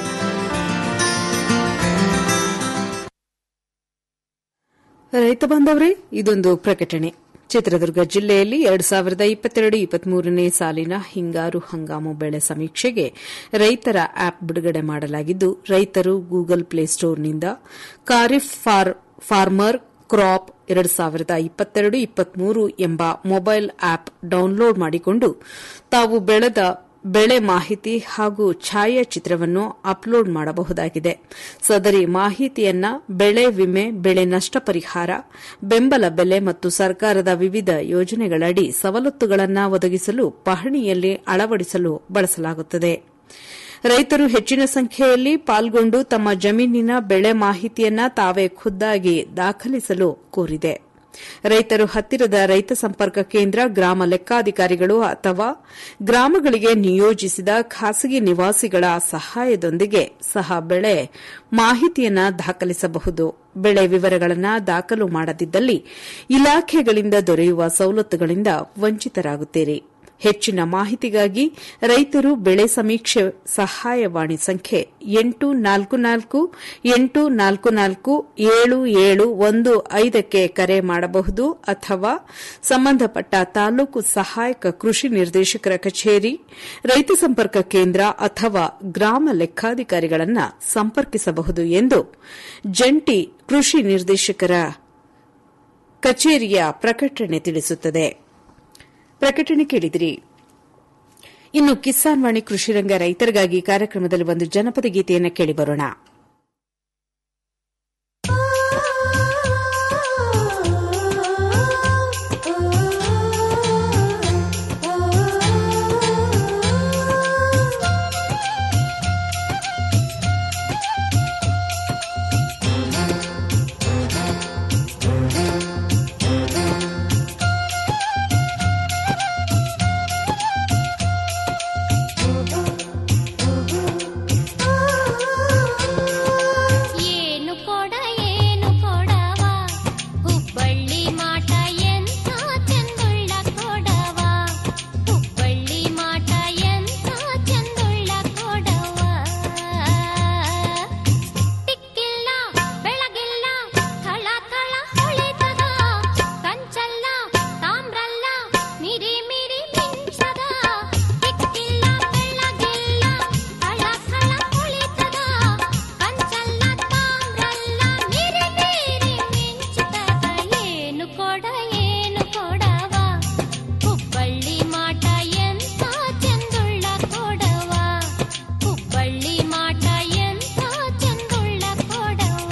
ರೈತ ಬಾಂಧವರೇ ಇದೊಂದು ಪ್ರಕಟಣೆ ಚಿತ್ರದುರ್ಗ ಜಿಲ್ಲೆಯಲ್ಲಿ ಎರಡ್ ಸಾವಿರದ ಇಪ್ಪತ್ತೆರಡು ಇಪ್ಪತ್ಮೂರನೇ ಸಾಲಿನ ಹಿಂಗಾರು ಹಂಗಾಮು ಬೆಳೆ ಸಮೀಕ್ಷೆಗೆ ರೈತರ ಆಪ್ ಬಿಡುಗಡೆ ಮಾಡಲಾಗಿದ್ದು ರೈತರು ಗೂಗಲ್ ಪ್ಲೇಸ್ಟೋರ್ನಿಂದ ಖಾರಿಫ್ ಫಾರ್ಮರ್ ಕ್ರಾಪ್ ಎರಡು ಸಾವಿರದ ಇಪ್ಪತ್ತೆರಡು ಇಪ್ಪತ್ಮೂರು ಎಂಬ ಮೊಬೈಲ್ ಆಪ್ ಡೌನ್ಲೋಡ್ ಮಾಡಿಕೊಂಡು ತಾವು ಬೆಳೆದ ಬೆಳೆ ಮಾಹಿತಿ ಹಾಗೂ ಛಾಯಾಚಿತ್ರವನ್ನು ಅಪ್ಲೋಡ್ ಮಾಡಬಹುದಾಗಿದೆ ಸದರಿ ಮಾಹಿತಿಯನ್ನ ಬೆಳೆ ವಿಮೆ ಬೆಳೆ ನಷ್ಟ ಪರಿಹಾರ ಬೆಂಬಲ ಬೆಲೆ ಮತ್ತು ಸರ್ಕಾರದ ವಿವಿಧ ಯೋಜನೆಗಳಡಿ ಸವಲತ್ತುಗಳನ್ನು ಒದಗಿಸಲು ಪಹಣಿಯಲ್ಲಿ ಅಳವಡಿಸಲು ಬಳಸಲಾಗುತ್ತದೆ ರೈತರು ಹೆಚ್ಚಿನ ಸಂಖ್ಯೆಯಲ್ಲಿ ಪಾಲ್ಗೊಂಡು ತಮ್ಮ ಜಮೀನಿನ ಬೆಳೆ ಮಾಹಿತಿಯನ್ನ ತಾವೇ ಖುದ್ದಾಗಿ ದಾಖಲಿಸಲು ಕೋರಿದೆ ರೈತರು ಹತ್ತಿರದ ರೈತ ಸಂಪರ್ಕ ಕೇಂದ್ರ ಗ್ರಾಮ ಲೆಕ್ಕಾಧಿಕಾರಿಗಳು ಅಥವಾ ಗ್ರಾಮಗಳಿಗೆ ನಿಯೋಜಿಸಿದ ಖಾಸಗಿ ನಿವಾಸಿಗಳ ಸಹಾಯದೊಂದಿಗೆ ಸಹ ಬೆಳೆ ಮಾಹಿತಿಯನ್ನ ದಾಖಲಿಸಬಹುದು ಬೆಳೆ ವಿವರಗಳನ್ನು ದಾಖಲು ಮಾಡದಿದ್ದಲ್ಲಿ ಇಲಾಖೆಗಳಿಂದ ದೊರೆಯುವ ಸವಲತ್ತುಗಳಿಂದ ವಂಚಿತರಾಗುತ್ತೀರಿ ಹೆಚ್ಚಿನ ಮಾಹಿತಿಗಾಗಿ ರೈತರು ಬೆಳೆ ಸಮೀಕ್ಷೆ ಸಹಾಯವಾಣಿ ಸಂಖ್ಯೆ ಎಂಟು ನಾಲ್ಕು ನಾಲ್ಕು ಎಂಟು ನಾಲ್ಕು ನಾಲ್ಕು ಏಳು ಏಳು ಒಂದು ಐದಕ್ಕೆ ಕರೆ ಮಾಡಬಹುದು ಅಥವಾ ಸಂಬಂಧಪಟ್ಟ ತಾಲೂಕು ಸಹಾಯಕ ಕೃಷಿ ನಿರ್ದೇಶಕರ ಕಚೇರಿ ರೈತ ಸಂಪರ್ಕ ಕೇಂದ್ರ ಅಥವಾ ಗ್ರಾಮ ಲೆಕ್ಕಾಧಿಕಾರಿಗಳನ್ನು ಸಂಪರ್ಕಿಸಬಹುದು ಎಂದು ಜಂಟಿ ಕೃಷಿ ನಿರ್ದೇಶಕರ ಕಚೇರಿಯ ಪ್ರಕಟಣೆ ತಿಳಿಸುತ್ತದೆ ಪ್ರಕಟಣೆ ಕೇಳಿದಿರಿ ಇನ್ನು ಕಿಸಾನ್ ವಾಣಿ ಕೃಷಿರಂಗ ರೈತರಿಗಾಗಿ ಕಾರ್ಯಕ್ರಮದಲ್ಲಿ ಒಂದು ಜನಪದ ಗೀತೆಯನ್ನು ಕೇಳಿಬರೋಣ ಏನು ಕೊಡ ಏನು ಕೊಡವ ಹುಬ್ಬಳ್ಳಿ ಮಾಟ ಎಂಥ ಚಂದುಳ್ಳ ಕೊಡವ ಹುಬ್ಬಳ್ಳಿ ಮಾಟ ಎಂಥ ಚಂದುಳ್ಳ ಕೊಡವ ಟಿಕ್ಕಿಲ್ಲ ಬೆಳಗಿಲ್ಲ ಥಳ ಥಳ ಹೊಳಿತದ ಕಂಚಲ್ಲ ತಾಮ್ರಲ್ಲ ಮಿರಿ ಮಿರಿ ಮಿಂಚದ ಟಿಕ್ಕಿಲ್ಲ ಬೆಳಗಿಲ್ಲ ಥಳ ಥಳ ಹೊಳಿತದ ಕಂಚಲ್ಲ ತಾಮ್ರಲ್ಲ ಮಿರಿ ಮಿರಿ ಮಿಂಚುತ್ತದ ಏನು ಕೊಡ ಏನು ಕೊಡವ ಹುಬ್ಬಳ್ಳಿ ಮಾಟ ಎಂಥ ಚಂದುಳ್ಳ ಕೊಡವ ಹುಬ್ಬಳ್ಳಿ ಮಾಟ ಎಂಥ ಚಂದುಳ್ಳ ಕೊಡವ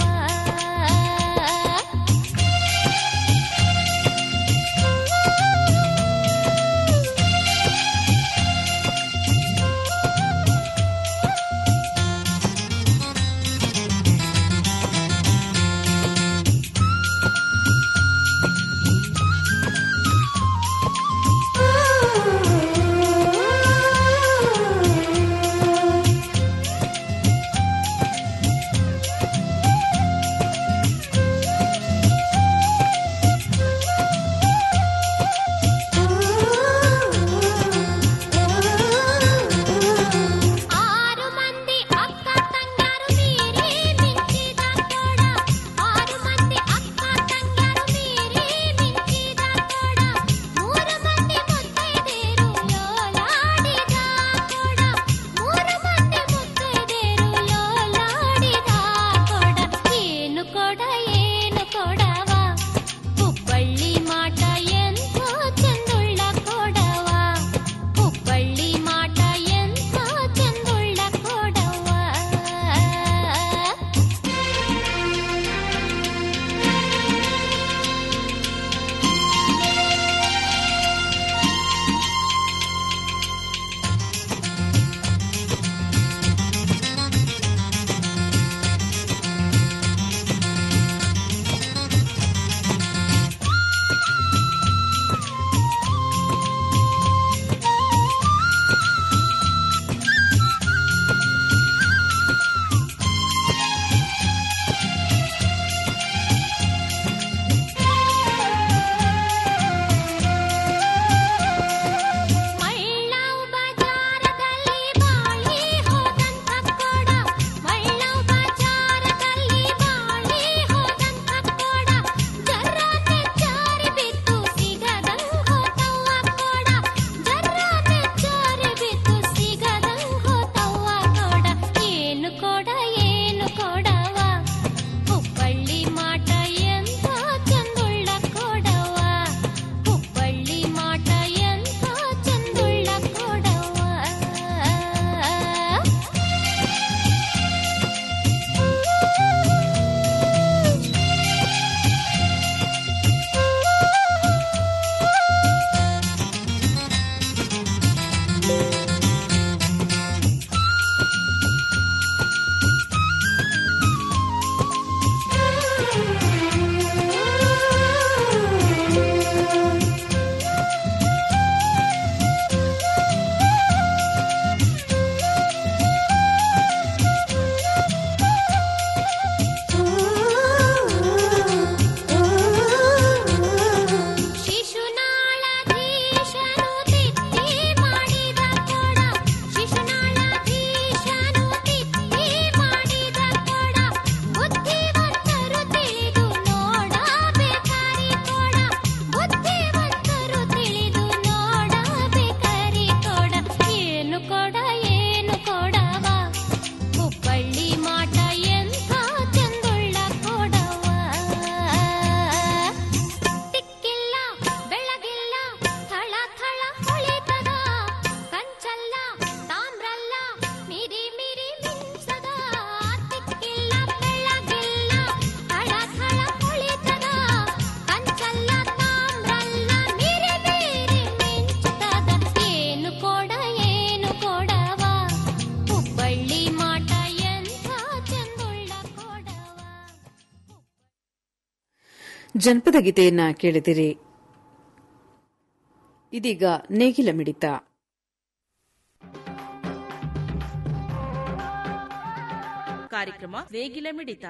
ಜನಪದ ಗೀತೆಯನ್ನ ಕೇಳಿದಿರಿ ಇದೀಗ ನೇಗಿಲ ಮಿಡಿತ ಕಾರ್ಯಕ್ರಮ ನೇಗಿಲ ಮಿಡಿತ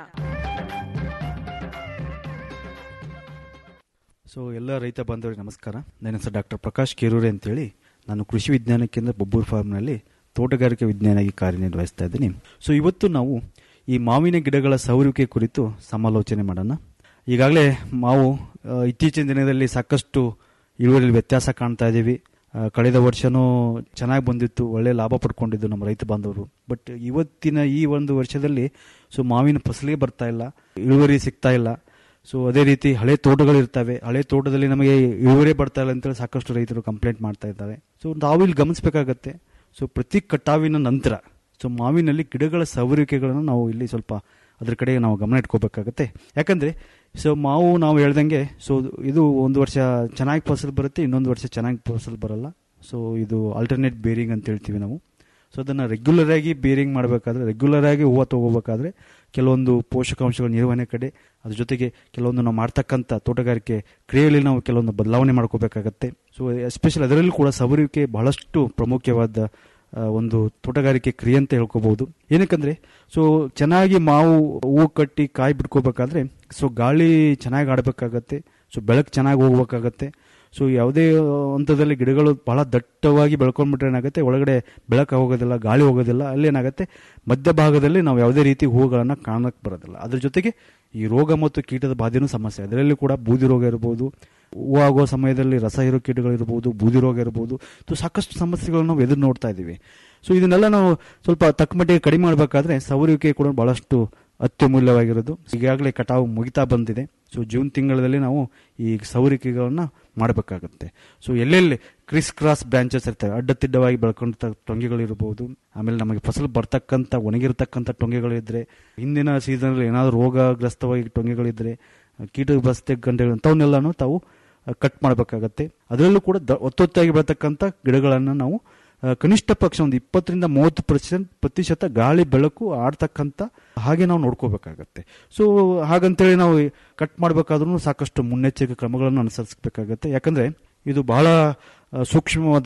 ಸೊ ಎಲ್ಲ ರೈತ ಬಾಂಧವರಿಗೆ ನಮಸ್ಕಾರ ನನ್ನ ಹೆಸರು ಡಾಕ್ಟರ್ ಪ್ರಕಾಶ್ ಕೇರೂರೆ ಅಂತೇಳಿ ನಾನು ಕೃಷಿ ವಿಜ್ಞಾನ ಕೇಂದ್ರ ಬೊಬ್ಬೂರು ಫಾರ್ಮ್ನಲ್ಲಿ ತೋಟಗಾರಿಕೆ ವಿಜ್ಞಾನಿಯಾಗಿ ಕಾರ್ಯನಿರ್ವಹಿಸ್ತಾ ಇದ್ದೀನಿ ಸೊ ಇವತ್ತು ನಾವು ಈ ಮಾವಿನ ಗಿಡಗಳ ಸವರುವಿಕೆ ಕುರಿತು ಸಮಾಲೋಚನೆ ಮಾಡೋಣ ಈಗಾಗಲೇ ಮಾವು ಆ, ಇತ್ತೀಚಿನ ದಿನದಲ್ಲಿ ಸಾಕಷ್ಟು ಇಳುವರಿಯಲ್ಲಿ ವ್ಯತ್ಯಾಸ ಕಾಣ್ತಾ ಇದ್ದೀವಿ ಆ, ಕಳೆದ ವರ್ಷನೂ ಚೆನ್ನಾಗಿ ಬಂದಿತ್ತು ಒಳ್ಳೆ ಲಾಭ ಪಡ್ಕೊಂಡಿದ್ದು ನಮ್ಮ ರೈತ ಬಾಂಧವರು ಬಟ್ ಇವತ್ತಿನ ಈ ಒಂದು ವರ್ಷದಲ್ಲಿ ಸೊ ಮಾವಿನ ಫಸಲಿಗೆ ಬರ್ತಾ ಇಲ್ಲ ಇಳುವರಿ ಸಿಗ್ತಾ ಇಲ್ಲ ಸೊ ಅದೇ ರೀತಿ ಹಳೆ ತೋಟಗಳು ಇರ್ತವೆ ಹಳೆ ತೋಟದಲ್ಲಿ ನಮಗೆ ಇಳುವರಿ ಬರ್ತಾ ಇಲ್ಲ ಅಂತೇಳಿ ಸಾಕಷ್ಟು ರೈತರು ಕಂಪ್ಲೇಂಟ್ ಮಾಡ್ತಾ ಇದ್ದಾರೆ ಸೊ ನಾವು ಇಲ್ಲಿ ಗಮನಿಸಬೇಕಾಗತ್ತೆ ಸೊ ಪ್ರತಿ ಕಟಾವಿನ ನಂತರ ಸೊ ಮಾವಿನಲ್ಲಿ ಗಿಡಗಳ ಸವರಿಕೆಗಳನ್ನು ನಾವು ಇಲ್ಲಿ ಸ್ವಲ್ಪ ಅದ್ರ ಕಡೆ ನಾವು ಗಮನ ಇಟ್ಕೋಬೇಕಾಗತ್ತೆ ಯಾಕಂದ್ರೆ ಸೊ ಮಾವು ನಾವು ಹೇಳ್ದಂಗೆ ಸೊ ಇದು ಒಂದು ವರ್ಷ ಚೆನ್ನಾಗಿ ಫಸಲು ಬರುತ್ತೆ ಇನ್ನೊಂದು ವರ್ಷ ಚೆನ್ನಾಗಿ ಫಸಲು ಬರಲ್ಲ ಸೊ ಇದು ಆಲ್ಟರ್ನೇಟ್ ಬೇರಿಂಗ್ ಅಂತ ಹೇಳ್ತೀವಿ ನಾವು ಸೊ ಅದನ್ನು ರೆಗ್ಯುಲರ್ ಆಗಿ ಬೇರಿಂಗ್ ಮಾಡಬೇಕಾದ್ರೆ ರೆಗ್ಯುಲರ್ ಆಗಿ ಹೂವು ತಗೋಬೇಕಾದ್ರೆ ಕೆಲವೊಂದು ಪೋಷಕಾಂಶಗಳ ನಿರ್ವಹಣೆ ಕಡೆ ಅದ್ರ ಜೊತೆಗೆ ಕೆಲವೊಂದು ನಾವು ಮಾಡ್ತಕ್ಕಂಥ ತೋಟಗಾರಿಕೆ ಕ್ರಿಯೆಯಲ್ಲಿ ನಾವು ಕೆಲವೊಂದು ಬದಲಾವಣೆ ಮಾಡ್ಕೋಬೇಕಾಗತ್ತೆ ಸೊ ಎಸ್ಪೆಷಲಿ ಅದರಲ್ಲೂ ಕೂಡ ಸವರುವಿಕೆ ಬಹಳಷ್ಟು ಪ್ರಾಮುಖ್ಯವಾದ ಆ, ಒಂದು ತೋಟಗಾರಿಕೆ ಕ್ರಿಯೆ ಅಂತ ಹೇಳ್ಕೋಬಹುದು ಏನಕ್ಕಂದ್ರೆ ಸೊ ಚೆನ್ನಾಗಿ ಮಾವು ಹೂವು ಕಟ್ಟಿ ಕಾಯಿ ಬಿಡ್ಕೋಬೇಕಾದ್ರೆ ಸೊ ಗಾಳಿ ಚೆನ್ನಾಗಿ ಆಡಬೇಕಾಗತ್ತೆ ಸೊ ಬೆಳಕು ಚೆನ್ನಾಗಿ ಹೋಗ್ಬೇಕಾಗತ್ತೆ ಸೊ ಯಾವುದೇ ಹಂತದಲ್ಲಿ ಗಿಡಗಳು ಬಹಳ ದಟ್ಟವಾಗಿ ಬೆಳ್ಕೊಂಡ್ಬಿಟ್ರೆ ಏನಾಗುತ್ತೆ ಒಳಗಡೆ ಬೆಳಕು ಹೋಗೋದಿಲ್ಲ ಗಾಳಿ ಹೋಗೋದಿಲ್ಲ ಅಲ್ಲಿ ಏನಾಗುತ್ತೆ ಮಧ್ಯಭಾಗದಲ್ಲಿ ನಾವು ಯಾವುದೇ ರೀತಿ ಹೂವುಗಳನ್ನು ಕಾಣಕ್ಕೆ ಬರೋದಿಲ್ಲ ಅದ್ರ ಜೊತೆಗೆ ಈ ರೋಗ ಮತ್ತು ಕೀಟದ ಬಾಧೆನೂ ಸಮಸ್ಯೆ ಅದರಲ್ಲಿ ಕೂಡ ಬೂದಿ ರೋಗ ಇರಬಹುದು ಹೂವು ಆಗೋ ಸಮಯದಲ್ಲಿ ರಸ ಹೀರೋ ಕೀಟಗಳಿರ್ಬೋದು ಬೂದಿ ರೋಗ ಇರ್ಬೋದು ಸೊ ಸಾಕಷ್ಟು ಸಮಸ್ಯೆಗಳನ್ನು ನಾವು ಎದುರು ನೋಡ್ತಾ ಇದ್ದೀವಿ ಸೊ ಇದನ್ನೆಲ್ಲ ನಾವು ಸ್ವಲ್ಪ ತಕ್ಕ ಮಟ್ಟಿಗೆ ಕಡಿಮೆ ಮಾಡಬೇಕಾದ್ರೆ ಸವರುವಿಕೆ ಕೂಡ ಬಹಳಷ್ಟು ಅತ್ಯಮೂಲ್ಯವಾಗಿರೋದು ಈಗಾಗಲೇ ಕಟಾವು ಮುಗಿತಾ ಬಂದಿದೆ ಸೊ ಜೂನ್ ತಿಂಗಳಲ್ಲಿ ನಾವು ಈ ಸವರಿಕೆಗಳನ್ನ ಮಾಡಬೇಕಾಗುತ್ತೆ ಸೊ ಎಲ್ಲೆಲ್ಲಿ ಕ್ರಿಸ್ ಕ್ರಾಸ್ ಬ್ರಾಂಚಸ್ ಇರ್ತವೆ ಅಡ್ಡತಿಡ್ಡವಾಗಿ ಬೆಳ್ಕೊಂಡ ಟೊಂಗೆಗಳಿರ್ಬೋದು ಆಮೇಲೆ ನಮಗೆ ಫಸಲು ಬರ್ತಕ್ಕಂಥ ಒಣಗಿರ್ತಕ್ಕಂಥ ಟೊಂಗೆಗಳಿದ್ರೆ ಹಿಂದಿನ ಸೀಸನಲ್ಲಿ ಏನಾದರೂ ರೋಗಗ್ರಸ್ತವಾಗಿ ಟೊಂಗೆಗಳಿದ್ರೆ ಕೀಟ ಬಸ್ತೆ ಗಂಟೆಗಳು ಅಂಥವನ್ನೆಲ್ಲನೂ ತಾವು ಕಟ್ ಮಾಡಬೇಕಾಗತ್ತೆ ಅದರಲ್ಲೂ ಕೂಡ ದ ಒತ್ತೊತ್ತಾಗಿ ಬೆಳತಕ್ಕಂಥ ಗಿಡಗಳನ್ನು ನಾವು ಆ, ಕನಿಷ್ಠ ಪಕ್ಷ ಒಂದು ಇಪ್ಪತ್ತರಿಂದ ಮೂವತ್ತು ಪರ್ಸೆಂಟ್ ಪ್ರತಿಶತ ಗಾಳಿ ಬೆಳಕು ಆಡ್ತಕ್ಕಂಥ ಹಾಗೆ ನಾವು ನೋಡ್ಕೋಬೇಕಾಗತ್ತೆ ಸೊ ಹಾಗಂತೇಳಿ ನಾವು ಕಟ್ ಮಾಡಬೇಕಾದ್ರೂ ಸಾಕಷ್ಟು ಮುನ್ನೆಚ್ಚರಿಕೆ ಕ್ರಮಗಳನ್ನು ಅನುಸರಿಸಬೇಕಾಗತ್ತೆ ಯಾಕಂದ್ರೆ ಇದು ಬಹಳ ಆ, ಸೂಕ್ಷ್ಮವಾದ